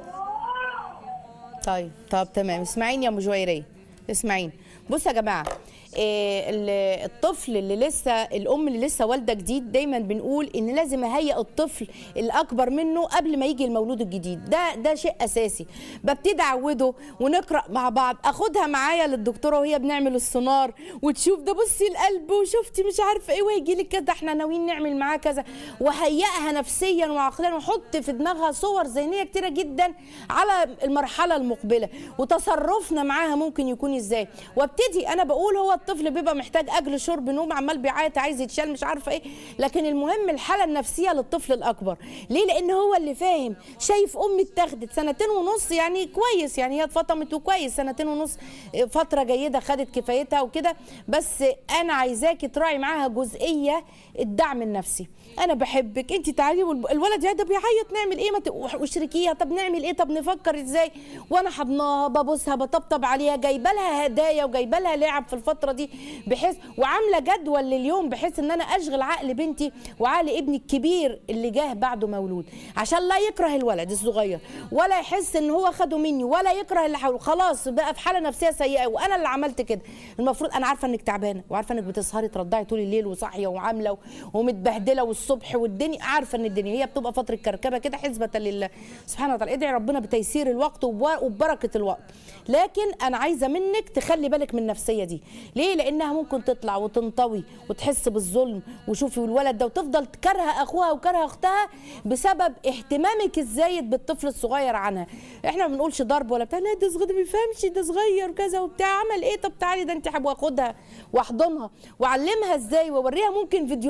طيب طب تمام اسمعيني يا ام جويريه اسمعيني بصوا يا جماعه إيه ال- الطفل اللي لسه الام اللي لسه والده جديد دايما بنقول ان لازم اهيئ الطفل الاكبر منه قبل ما يجي المولود الجديد ده ده شيء اساسي ببتدي اعوده ونقرا مع بعض اخدها معايا للدكتوره وهي بنعمل السونار وتشوف ده بصي القلب وشفتي مش عارفه ايه وهيجي لك كذا احنا ناويين نعمل معاه كذا وهيئها نفسيا وعقليا وحط في دماغها صور ذهنيه كتيره جدا على المرحله المقبله وتصرفنا معاها ممكن يكون ازاي وابتدي انا بقول هو الطفل بيبقى محتاج اكل شرب نوم عمال بيعيط عايز يتشال مش عارفه ايه لكن المهم الحاله النفسيه للطفل الاكبر ليه لان هو اللي فاهم شايف امي اتاخدت سنتين ونص يعني كويس يعني هي اتفطمت وكويس سنتين ونص فتره جيده خدت كفايتها وكده بس انا عايزاكي تراعي معاها جزئيه الدعم النفسي انا بحبك انت تعالي والب- الولد يا ده بيعيط نعمل ايه ما ت- واشركيها طب نعمل ايه طب نفكر ازاي وانا حضناها ببوسها بطبطب عليها جايبه لها هدايا وجايبه لها لعب في الفتره دي بحيث وعامله جدول لليوم بحيث ان انا اشغل عقل بنتي وعقل ابني الكبير اللي جاه بعده مولود عشان لا يكره الولد الصغير ولا يحس ان هو خده مني ولا يكره اللي حوله خلاص بقى في حاله نفسيه سيئه وانا اللي عملت كده المفروض انا عارفه انك تعبانه وعارفه انك بتسهري ترضعي طول الليل وصاحيه وعامله ومتبهدله والصبح والدنيا عارفه ان الدنيا هي بتبقى فتره كركبه كده حسبه لله سبحانه وتعالى ادعي ربنا بتيسير الوقت وب- وببركه الوقت لكن انا عايزه منك تخلي بالك من النفسيه دي ليه لانها ممكن تطلع وتنطوي وتحس بالظلم وشوفي الولد ده وتفضل كارهه اخوها وكارهه اختها بسبب اهتمامك الزايد بالطفل الصغير عنها احنا ما بنقولش ضرب ولا بتاع لا ده صغير ده ما بيفهمش ده صغير وكذا وبتاع عمل ايه طب تعالي ده انت حب واخدها واحضنها واعلمها ازاي واوريها ممكن فيديوهات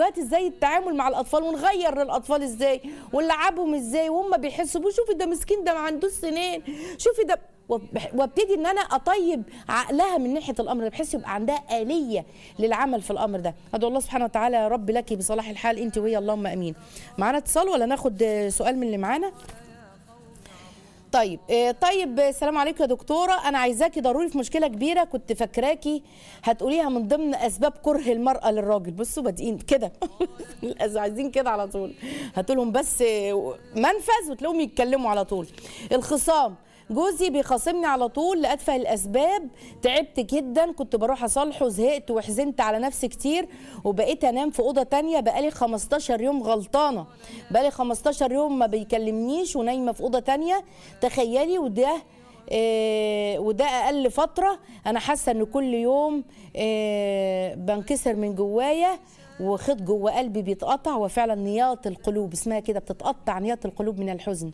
دلوقتي ازاي التعامل مع الاطفال ونغير للاطفال ازاي ونلعبهم ازاي وهم بيحسوا بيه شوفي ده مسكين ده ما عندوش سنين شوفي ده وبح- وابتدي ان انا اطيب عقلها من ناحيه الامر ده بحيث يبقى عندها اليه للعمل في الامر ده ادعو الله سبحانه وتعالى يا رب لك بصلاح الحال انت وهي اللهم امين معانا اتصال ولا ناخد آه، سؤال من اللي معانا طيب آه، طيب آه، السلام عليكم يا دكتوره انا عايزاكي ضروري في مشكله كبيره كنت فاكراكي هتقوليها من ضمن اسباب كره المراه للراجل بصوا بادئين كده عايزين كده على طول هاتولهم بس آه، منفذ وتلاقيهم يتكلموا على طول الخصام جوزي بيخاصمني على طول لأتفه الأسباب تعبت جدا كنت بروح أصالحه زهقت وحزنت على نفسي كتير وبقيت أنام في أوضة تانية بقالي 15 يوم غلطانة بقالي 15 يوم ما بيكلمنيش ونايمة في أوضة تانية تخيلي وده آه وده اقل فتره انا حاسه ان كل يوم آه بنكسر من جوايا وخيط جوه قلبي بيتقطع وفعلا نياط القلوب اسمها كده بتتقطع نياط القلوب من الحزن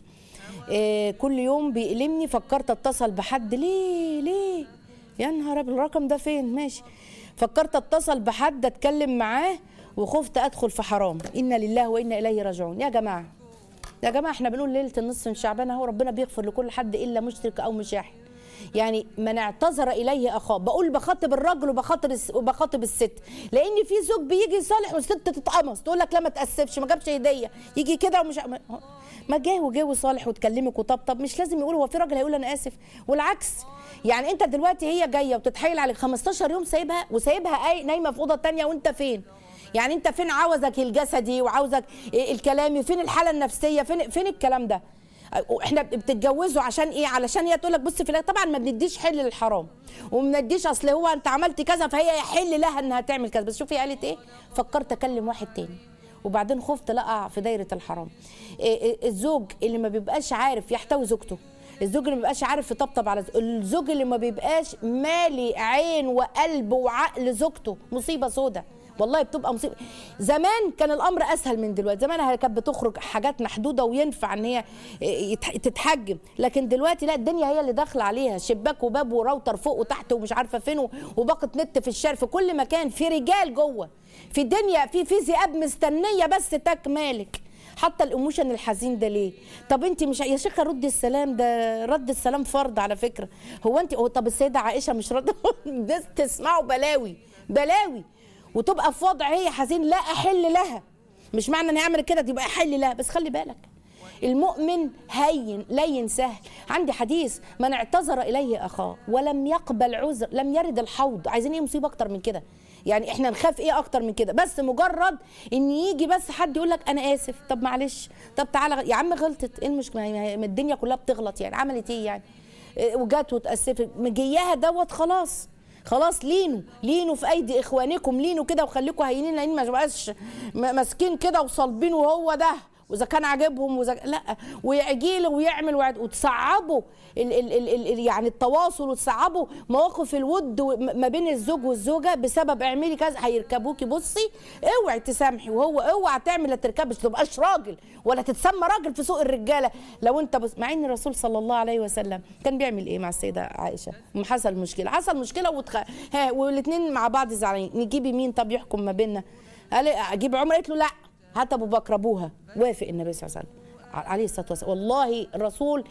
آه كل يوم بيألمني فكرت اتصل بحد ليه ليه يا نهار أبيض، الرقم ده فين ماشي فكرت اتصل بحد اتكلم معاه وخفت ادخل في حرام انا لله وانا اليه راجعون يا جماعه يا جماعه احنا بنقول ليله النصف من شعبان اهو ربنا بيغفر لكل حد الا مشرك او مشاحن يعني من اعتذر اليه اخاه بقول بخاطب الراجل وبخاطب الس- وبخاطب الست لان في زوج بيجي يصالح والست تتقمص تقول لك لا ما تاسفش ما جابش هديه يجي كده ومش ما- ما جه وجه وصالح وتكلمك وطبطب مش لازم يقول هو في راجل هيقول انا اسف والعكس يعني انت دلوقتي هي جايه وتتحايل عليك 15 يوم سايبها وسايبها أي- نايمه في اوضه تانية وانت فين يعني انت فين عاوزك الجسدي وعاوزك الكلامي فين الحاله النفسيه فين فين الكلام ده احنا بتتجوزوا عشان ايه علشان هي تقول لك بص في الآخر- طبعا ما بنديش حل للحرام وما بنديش اصل هو انت عملت كذا فهي يحل لها انها تعمل كذا بس شوفي قالت ايه فكرت اكلم واحد تاني وبعدين خفت لا اقع في دايره الحرام إيه إيه الزوج اللي ما بيبقاش عارف يحتوي زوجته الزوج اللي ما بيبقاش عارف يطبطب على زوجته الزوج اللي ما بيبقاش مالي عين وقلب وعقل زوجته مصيبه سودة والله بتبقى مصيبه زمان كان الامر اسهل من دلوقتي زمان هي كانت بتخرج حاجات محدوده وينفع ان هي يتح- تتحجم لكن دلوقتي لا الدنيا هي اللي داخله عليها شباك وباب وراوتر فوق وتحت ومش عارفه فين و- وباقه نت في الشارع في كل مكان في رجال جوه في دنيا في في ذئاب مستنيه بس تكمالك حتى الايموشن الحزين ده ليه طب انت مش يا شيخه ردي السلام ده رد السلام فرض على فكره هو انت هو طب السيده عائشه مش رد ده تسمعوا بلاوي بلاوي وتبقى في وضع هي حزين لا احل لها مش معنى ان اعمل كده تبقى احل لها بس خلي بالك المؤمن هين لين سهل عندي حديث من اعتذر اليه اخاه ولم يقبل عذر لم يرد الحوض عايزين ايه مصيبه اكتر من كده يعني احنا نخاف ايه اكتر من كده بس مجرد ان يجي بس حد يقول لك انا اسف طب معلش طب تعالى غ- يا عم غلطت ايه المشكله ما هي- ما الدنيا كلها بتغلط يعني عملت ايه يعني إيه وجات وتاسفت مجياها دوت خلاص خلاص لينوا لينوا في ايدي اخوانكم لينوا كده وخليكم هينين لان ما تبقاش م- ماسكين كده وصلبين وهو ده واذا كان عاجبهم وإذا لا ويجي له ويعمل ويعد- وتصعبوا ال ال ال ال يعني التواصل وتصعبوا مواقف الود و- م- ما بين الزوج والزوجه بسبب اعملي كذا هيركبوكي بصي اوعي تسامحي وهو اوعى تعمل لا تركبش تبقاش راجل ولا تتسمى راجل في سوق الرجاله لو انت بص مع ان الرسول صلى الله عليه وسلم كان بيعمل ايه مع السيده عائشه ما حصل مشكله حصل مشكله وتخ... ها والاثنين مع بعض زعلانين نجيبي مين طب يحكم ما بيننا قال اجيب عمر قالت له لا هات ابو بكر ابوها وافق النبي صلى الله عليه وسلم عليه الصلاه والسلام والله الرسول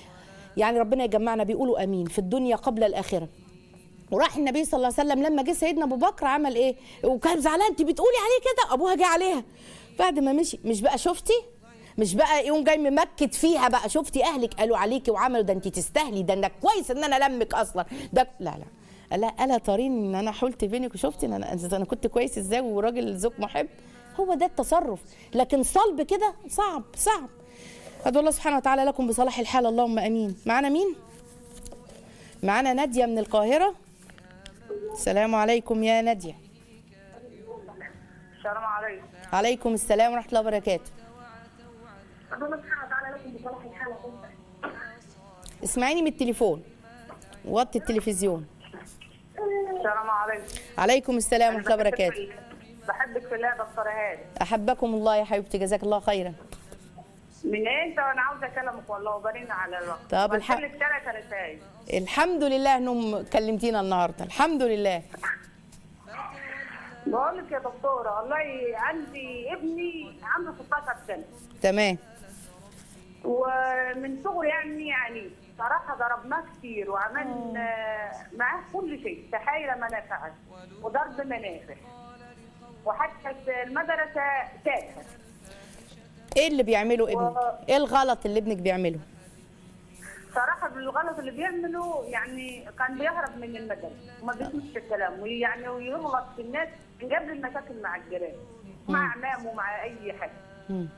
يعني ربنا يجمعنا بيقولوا امين في الدنيا قبل الاخره وراح النبي صلى الله عليه وسلم لما جه سيدنا ابو بكر عمل ايه وكان زعلان انت بتقولي عليه كده ابوها جه عليها بعد ما مشي مش بقى شفتي مش بقى يقوم جاي ممكد فيها بقى شفتي اهلك قالوا عليكي وعملوا ده انت تستاهلي ده انك كويس ان انا لمك اصلا ده لا لا لا الا طارين ان انا حلت بينك وشفتي ان انا انا كنت كويس ازاي وراجل زوج محب هو ده التصرف لكن صلب كده صعب صعب ادعو الله سبحانه وتعالى لكم بصلاح الحال اللهم امين معانا مين معانا ناديه من القاهره السلام عليكم يا ناديه السلام عليكم عليكم السلام ورحمه الله وبركاته ربنا سبحانه وتعالى لكم بصلاح الحال اسمعيني من التليفون وطي التلفزيون السلام عليكم عليكم السلام ورحمه الله وبركاته بحبك في الله يا دكتوره هاني احبكم الله يا حبيبتي جزاك الله خيرا من انت وانا عاوزه اكلمك والله وبرن على الوقت طب الحق. لك ثلاث رسائل الحمد لله انهم كلمتينا النهارده الحمد لله بقول لك يا دكتوره والله عندي ابني عنده 16 سنه تمام ومن صغره يعني يعني صراحه ضربناه كتير وعملنا معاه كل شيء تحايل منافع وضرب منافع وحتى في المدرسه تافه ايه اللي بيعمله و- ابنك ايه الغلط اللي ابنك بيعمله صراحة بالغلط اللي بيعمله يعني كان بيهرب من المدرسة وما بيسمعش الكلام ويعني ويغلط في الناس من قبل المشاكل مع الجيران مع عمامه مع أي حد مم.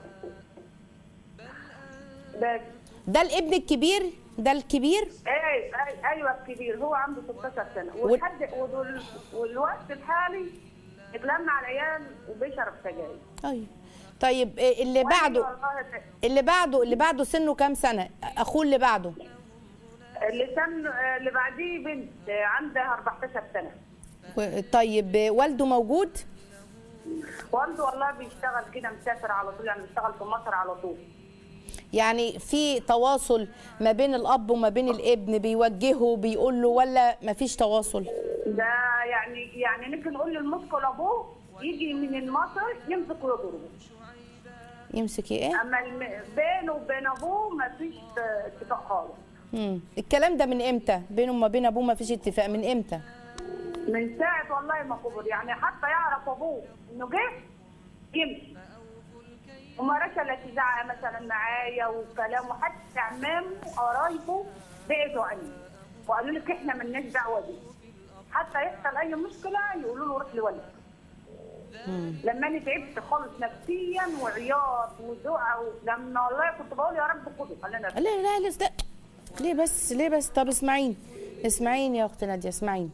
بس ده الابن الكبير ده الكبير أي أي ايوه الكبير هو عنده 16 سنه وال- ولحد ودول- والوقت الحالي اتلم على العيال وبيشرب سجاير طيب طيب إيه اللي وأنا بعده والله ت- اللي بعده اللي بعده سنه كام سنه اخوه اللي بعده اللي سن اللي بعديه بنت عندها 14 سنه و- طيب آه، والده موجود والده والله بيشتغل كده مسافر على طول يعني بيشتغل في مصر على طول يعني في تواصل ما بين الاب وما بين الابن بيوجهه بيقول له ولا مفيش تواصل ده يعني يعني ممكن نقول للمسكو لابوه يجي من المصر يمسك ويضربه يمسك ايه اما الم- بينه وبين ابوه ما فيش اتفاق خالص مم. الكلام ده من امتى بينه وما بين ابوه مفيش اتفاق من امتى من ساعة والله ما كبر يعني حتى يعرف أبوه إنه جه يمشي وما رشلت زعق مثلا معايا وكلام وحتى عمامه وقرايبه بعدوا عني وقالوا لك إحنا مالناش دعوة بيه حتى يحصل أي مشكلة يقولوا له روح لوالدك لما أنا تعبت خالص نفسيا وعياط ودعاء لما والله كنت بقول يا رب خده خلينا لا لا لا لا ليه بس ليه بس طب اسمعيني اسمعيني يا اخت ناديه اسمعيني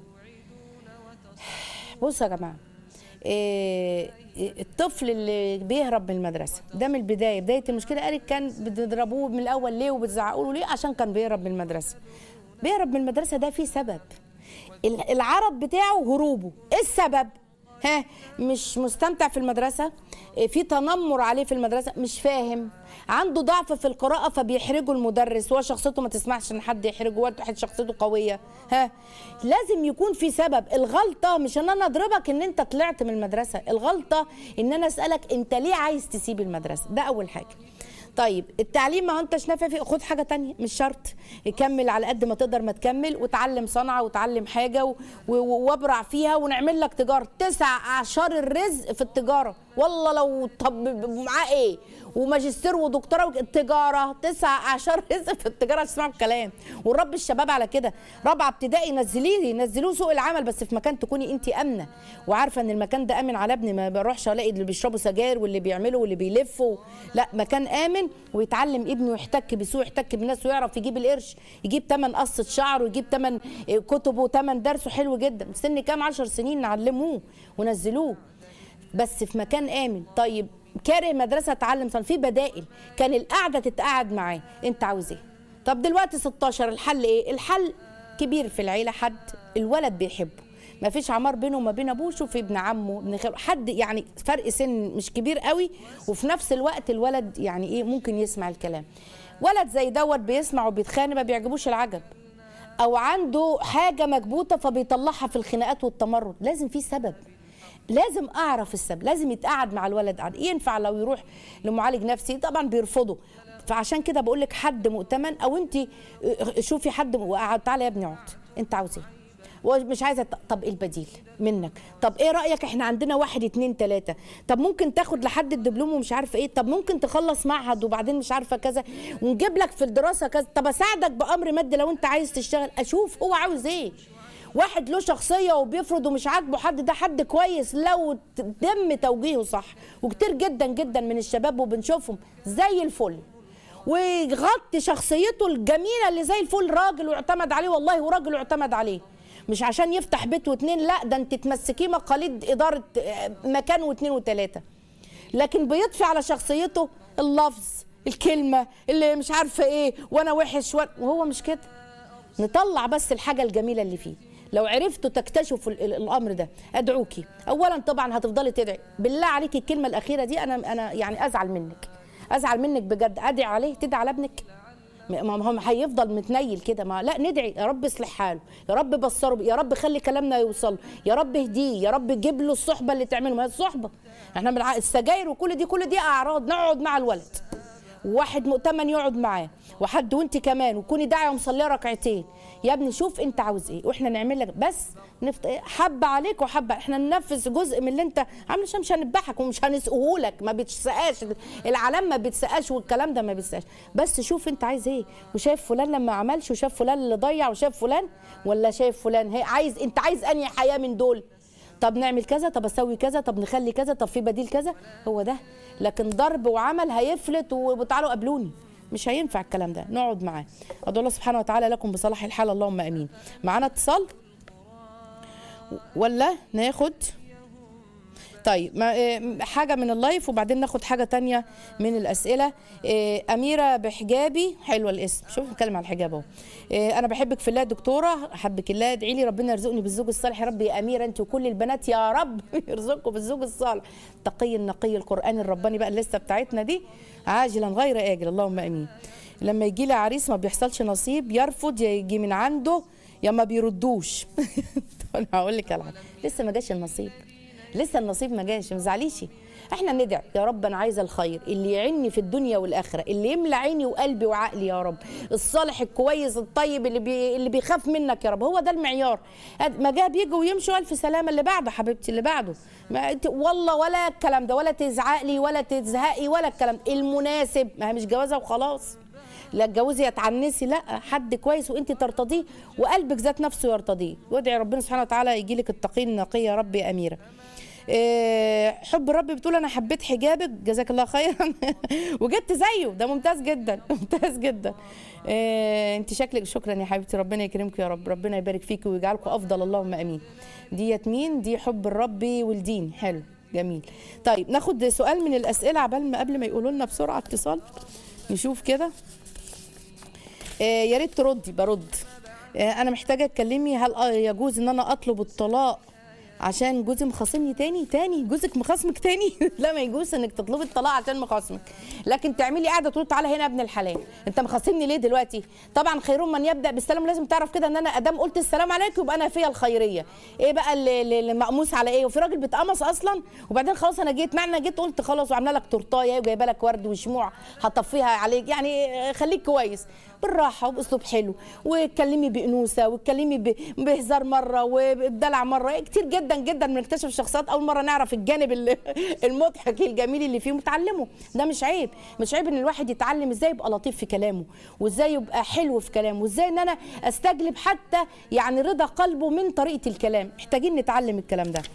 بصوا يا جماعه إيه الطفل اللي بيهرب من المدرسه ده من البدايه بدايه المشكله قالت كان بتضربوه من الاول ليه وبتزعقوا له ليه عشان كان بيهرب من المدرسه بيهرب من المدرسه ده في سبب ال- العرض بتاعه هروبه ايه السبب ها مش مستمتع في المدرسه إيه، في تنمر عليه في المدرسه مش فاهم عنده ضعف في القراءه فبيحرجه المدرس هو شخصيته ما تسمحش ان حد يحرجه واحد شخصيته قويه ها لازم يكون في سبب الغلطه مش ان انا اضربك ان انت طلعت من المدرسه الغلطه ان انا اسالك انت ليه عايز تسيب المدرسه ده اول حاجه طيب التعليم ما هو انتش نافع فيه خد حاجه تانية مش شرط كمل على قد ما تقدر ما تكمل وتعلم صنعه وتعلم حاجه و- و- وابرع فيها ونعمل لك تجاره تسع اعشار الرزق في التجاره والله لو طب معاه ايه وماجستير ودكتوراه وك- التجاره تسع اعشار رزق في التجاره تسمعوا الكلام ونربي الشباب على كده رابعه ابتدائي نزليه نزلوه سوق العمل بس في مكان تكوني انت امنه وعارفه ان المكان ده امن على ابني ما بروحش الاقي اللي بيشربوا سجاير واللي بيعملوا واللي بيلفوا لا مكان امن ويتعلم ابنه يحتك بسوق يحتك بالناس ويعرف يجيب القرش يجيب تمن قصه شعر ويجيب تمن كتبه وتمن درسه حلو جدا سن كام عشر سنين نعلموه ونزلوه بس في مكان امن طيب كاره مدرسه اتعلم صنف في بدائل كان القعده تتقعد معاه انت عاوز ايه طب دلوقتي 16 الحل ايه الحل كبير في العيله حد الولد بيحبه ما فيش عمار بينه وما بين ابوه شوف ابن عمه ابن خاله حد يعني فرق سن مش كبير قوي وفي نفس الوقت الولد يعني ايه ممكن يسمع الكلام ولد زي دوت بيسمع وبيتخانق ما بيعجبوش العجب او عنده حاجه مكبوته فبيطلعها في الخناقات والتمرد لازم في سبب لازم اعرف السبب لازم يتقعد مع الولد قعد ينفع لو يروح لمعالج نفسي طبعا بيرفضوا فعشان كده بقول لك حد مؤتمن او انت شوفي حد وقعد تعالى يا ابني اقعد انت عاوز ايه ومش عايزه ت- طب ايه البديل منك طب ايه رايك احنا عندنا واحد اتنين تلاته طب ممكن تاخد لحد الدبلوم ومش عارفه ايه طب ممكن تخلص معهد وبعدين مش عارفه كذا ونجيب لك في الدراسه كذا طب اساعدك بامر مادي لو انت عايز تشتغل اشوف هو عاوز ايه واحد له شخصيه وبيفرض ومش عاجبه حد ده حد كويس لو تم توجيهه صح وكتير جدا جدا من الشباب وبنشوفهم زي الفل ويغطي شخصيته الجميله اللي زي الفل راجل ويعتمد عليه والله وراجل يعتمد عليه مش عشان يفتح بيت واتنين لا ده انت تمسكيه مقاليد اداره آه، مكان واتنين وتلاته لكن بيطفي على شخصيته اللفظ الكلمه اللي مش عارفه ايه وانا وحش وأنا- وهو مش كده نطلع بس الحاجه الجميله اللي فيه لو عرفتوا تكتشفوا ال- ال- الامر ده ادعوكي اولا طبعا هتفضلي تدعي بالله عليكي الكلمه الاخيره دي انا انا يعني ازعل منك ازعل منك بجد ادعي عليه تدعي على ابنك ما ما هو هيفضل متنيل كده ما لا ندعي يا رب اصلح حاله يا رب بصره يا رب خلي كلامنا يوصل يا رب اهديه يا رب جيب له الصحبه اللي تعمله ما هي الصحبه احنا بالع... السجاير وكل دي كل دي اعراض نقعد مع الولد واحد مؤتمن يقعد معاه وحد وانت كمان وكوني داعيه ومصليه ركعتين يا ابني شوف انت عاوز ايه واحنا نعمل لك بس نفط... حبه عليك وحبه احنا ننفذ جزء من اللي انت عامل عشان مش هنذبحك ومش هنسقه لك ما بيتسقاش العلام ما بيتسقاش والكلام ده ما بيتسقاش بس شوف انت عايز ايه وشايف فلان لما عملش وشاف فلان اللي ضيع وشاف فلان ولا شايف فلان هي عايز انت عايز انهي حياه من دول طب نعمل كذا طب اسوي كذا طب نخلي كذا طب في بديل كذا هو ده لكن ضرب وعمل هيفلت وتعالوا قابلوني مش هينفع الكلام ده نقعد معاه ادعو الله سبحانه وتعالى لكم بصلاح الحال اللهم امين معانا اتصال ولا ناخد طيب ما إيه، حاجة من اللايف وبعدين ناخد حاجة تانية من الأسئلة إيه، أميرة بحجابي حلوة الاسم شوف نتكلم على الحجاب أهو إيه، أنا بحبك في الله يا دكتورة أحبك الله ادعي لي ربنا يرزقني بالزوج الصالح يا رب يا أميرة أنت وكل البنات يا رب يرزقكم بالزوج الصالح تقي النقي القرآن الرباني بقى اللسة بتاعتنا دي عاجلا غير آجل اللهم آمين لما يجي لي عريس ما بيحصلش نصيب يرفض يا يجي من عنده يا ما بيردوش طب انا هقول لك على حاجه لسه ما جاش النصيب لسه النصيب ما جاش ما تزعليش احنا ندعي يا رب انا عايزه الخير اللي يعيني في الدنيا والاخره اللي يملى عيني وقلبي وعقلي يا رب الصالح الكويس الطيب اللي بي... اللي بيخاف منك يا رب هو ده المعيار ما جاء بيجوا ويمشوا الف سلامه اللي بعده حبيبتي اللي بعده ما انت والله ولا الكلام ده ولا تزعقلي ولا تزهقي ولا الكلام ده. المناسب ما هي مش جوازه وخلاص لا اتجوزي يا تعنسي لا حد كويس وانت ترتضيه وقلبك ذات نفسه يرتضيه وادعي ربنا سبحانه وتعالى يجي لك التقي النقي يا رب يا اميره إيه، حب الرب بتقول انا حبيت حجابك جزاك الله خيرا وجبت زيه ده ممتاز جدا ممتاز جدا إيه، انت شكلك شكرا يا حبيبتي ربنا يكرمك يا رب ربنا يبارك فيك ويجعلكم افضل اللهم امين ديت مين دي حب الرب والدين حلو جميل طيب ناخد سؤال من الاسئله عبال ما قبل ما يقولوا لنا بسرعه اتصال نشوف كده آه، يا ريت تردي برد آه، انا محتاجه تكلمي هل آه، يجوز ان انا اطلب الطلاق عشان جوزي مخاصمني تاني تاني جوزك مخاصمك تاني لا ما يجوز انك تطلبي الطلاق عشان مخاصمك لكن تعملي قاعده تقول تعالى هنا يا ابن الحلال انت مخاصمني ليه دلوقتي طبعا خير من يبدا بالسلام لازم تعرف كده ان انا ادام قلت السلام عليكم يبقى انا فيا الخيريه ايه بقى اللي, اللي اللي مقموس على ايه وفي راجل بيتقمص اصلا وبعدين خلاص انا جيت معنى جيت قلت خلاص وعامله لك تورتايه وجايبه لك ورد وشموع هطفيها عليك يعني آه، خليك كويس بالراحه وباسلوب حلو واتكلمي بانوثه واتكلمي ب- بهزار مره وبدلع مره كتير جدا جدا بنكتشف الشخصيات اول مره نعرف الجانب ال- المضحك الجميل اللي فيهم وتعلمه ده مش عيب مش عيب ان الواحد يتعلم ازاي يبقى لطيف في كلامه وازاي يبقى حلو في كلامه وازاي ان انا استجلب حتى يعني رضا قلبه من طريقه الكلام محتاجين نتعلم الكلام ده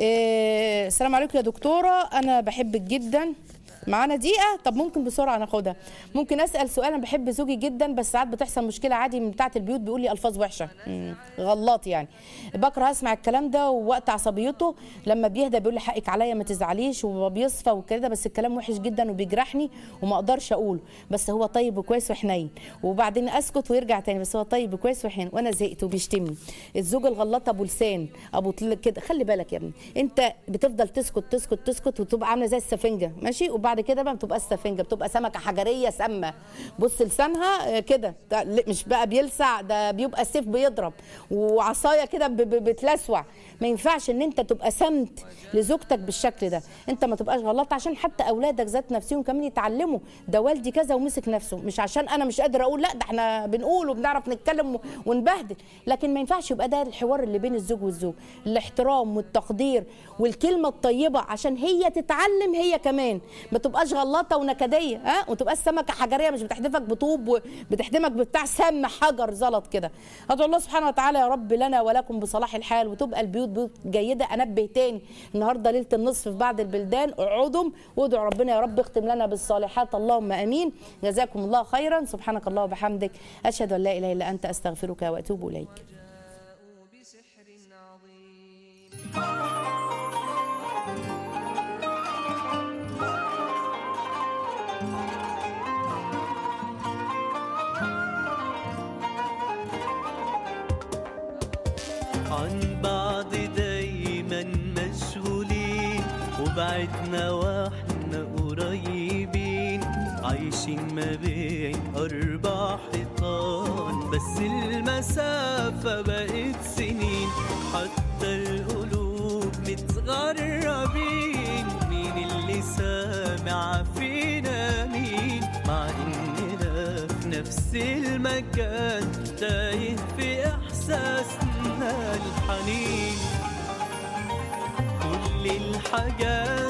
إيه السلام عليكم يا دكتوره انا بحبك جدا معانا دقيقة طب ممكن بسرعة ناخدها ممكن أسأل سؤال أنا بحب زوجي جدا بس ساعات بتحصل مشكلة عادي من بتاعة البيوت بيقول لي ألفاظ وحشة مم، غلط يعني بكره أسمع الكلام ده ووقت عصبيته لما بيهدى بيقول لي حقك عليا ما تزعليش وبيصفى وكده بس الكلام وحش جدا وبيجرحني وما أقدرش أقوله بس هو طيب وكويس وحنين وبعدين أسكت ويرجع تاني بس هو طيب وكويس وحنين وأنا زهقت وبيشتمني الزوج الغلط أبو لسان أبو طل كده خلي بالك يا ابني أنت بتفضل تسكت تسكت تسكت وتبقى عاملة زي السفنجة ماشي وبعد كده بقى بتبقى السفنجة بتبقى سمكة حجرية سامة بص لسانها آه، كده ده ل- مش بقى بيلسع ده بيبقى السيف بيضرب وعصاية كده ب- ب- بتلسوع ما ينفعش ان انت تبقى سمت لزوجتك بالشكل ده انت ما تبقاش غلط عشان حتى اولادك ذات نفسهم كمان يتعلموا ده والدي كذا ومسك نفسه مش عشان انا مش قادره اقول لا ده احنا بنقول وبنعرف نتكلم و- ونبهدل لكن ما ينفعش يبقى ده الحوار اللي بين الزوج والزوج الاحترام والتقدير والكلمه الطيبه عشان هي تتعلم هي كمان ما تبقاش غلطه ونكديه ها وتبقى سمكه حجريه مش بتحدفك بطوب وبتحدمك بتاع سم حجر زلط كده ادعو الله سبحانه وتعالى يا رب لنا ولكم بصلاح الحال وتبقى البيوت بيوت جيده انبه تاني النهارده ليله النصف في بعض البلدان اقعدوا وادعوا ربنا يا رب اختم لنا بالصالحات اللهم امين جزاكم الله خيرا سبحانك الله وبحمدك اشهد ان لا اله الا انت استغفرك واتوب اليك بسحر عظيم عن بعض دايما مشغولين وبعدنا واحنا قريبين عايشين ما بين أربع مسافة بقت سنين حتى القلوب متغربين مين اللي سامع فينا مين مع اننا في نفس المكان تايه في احساسنا الحنين كل الحاجات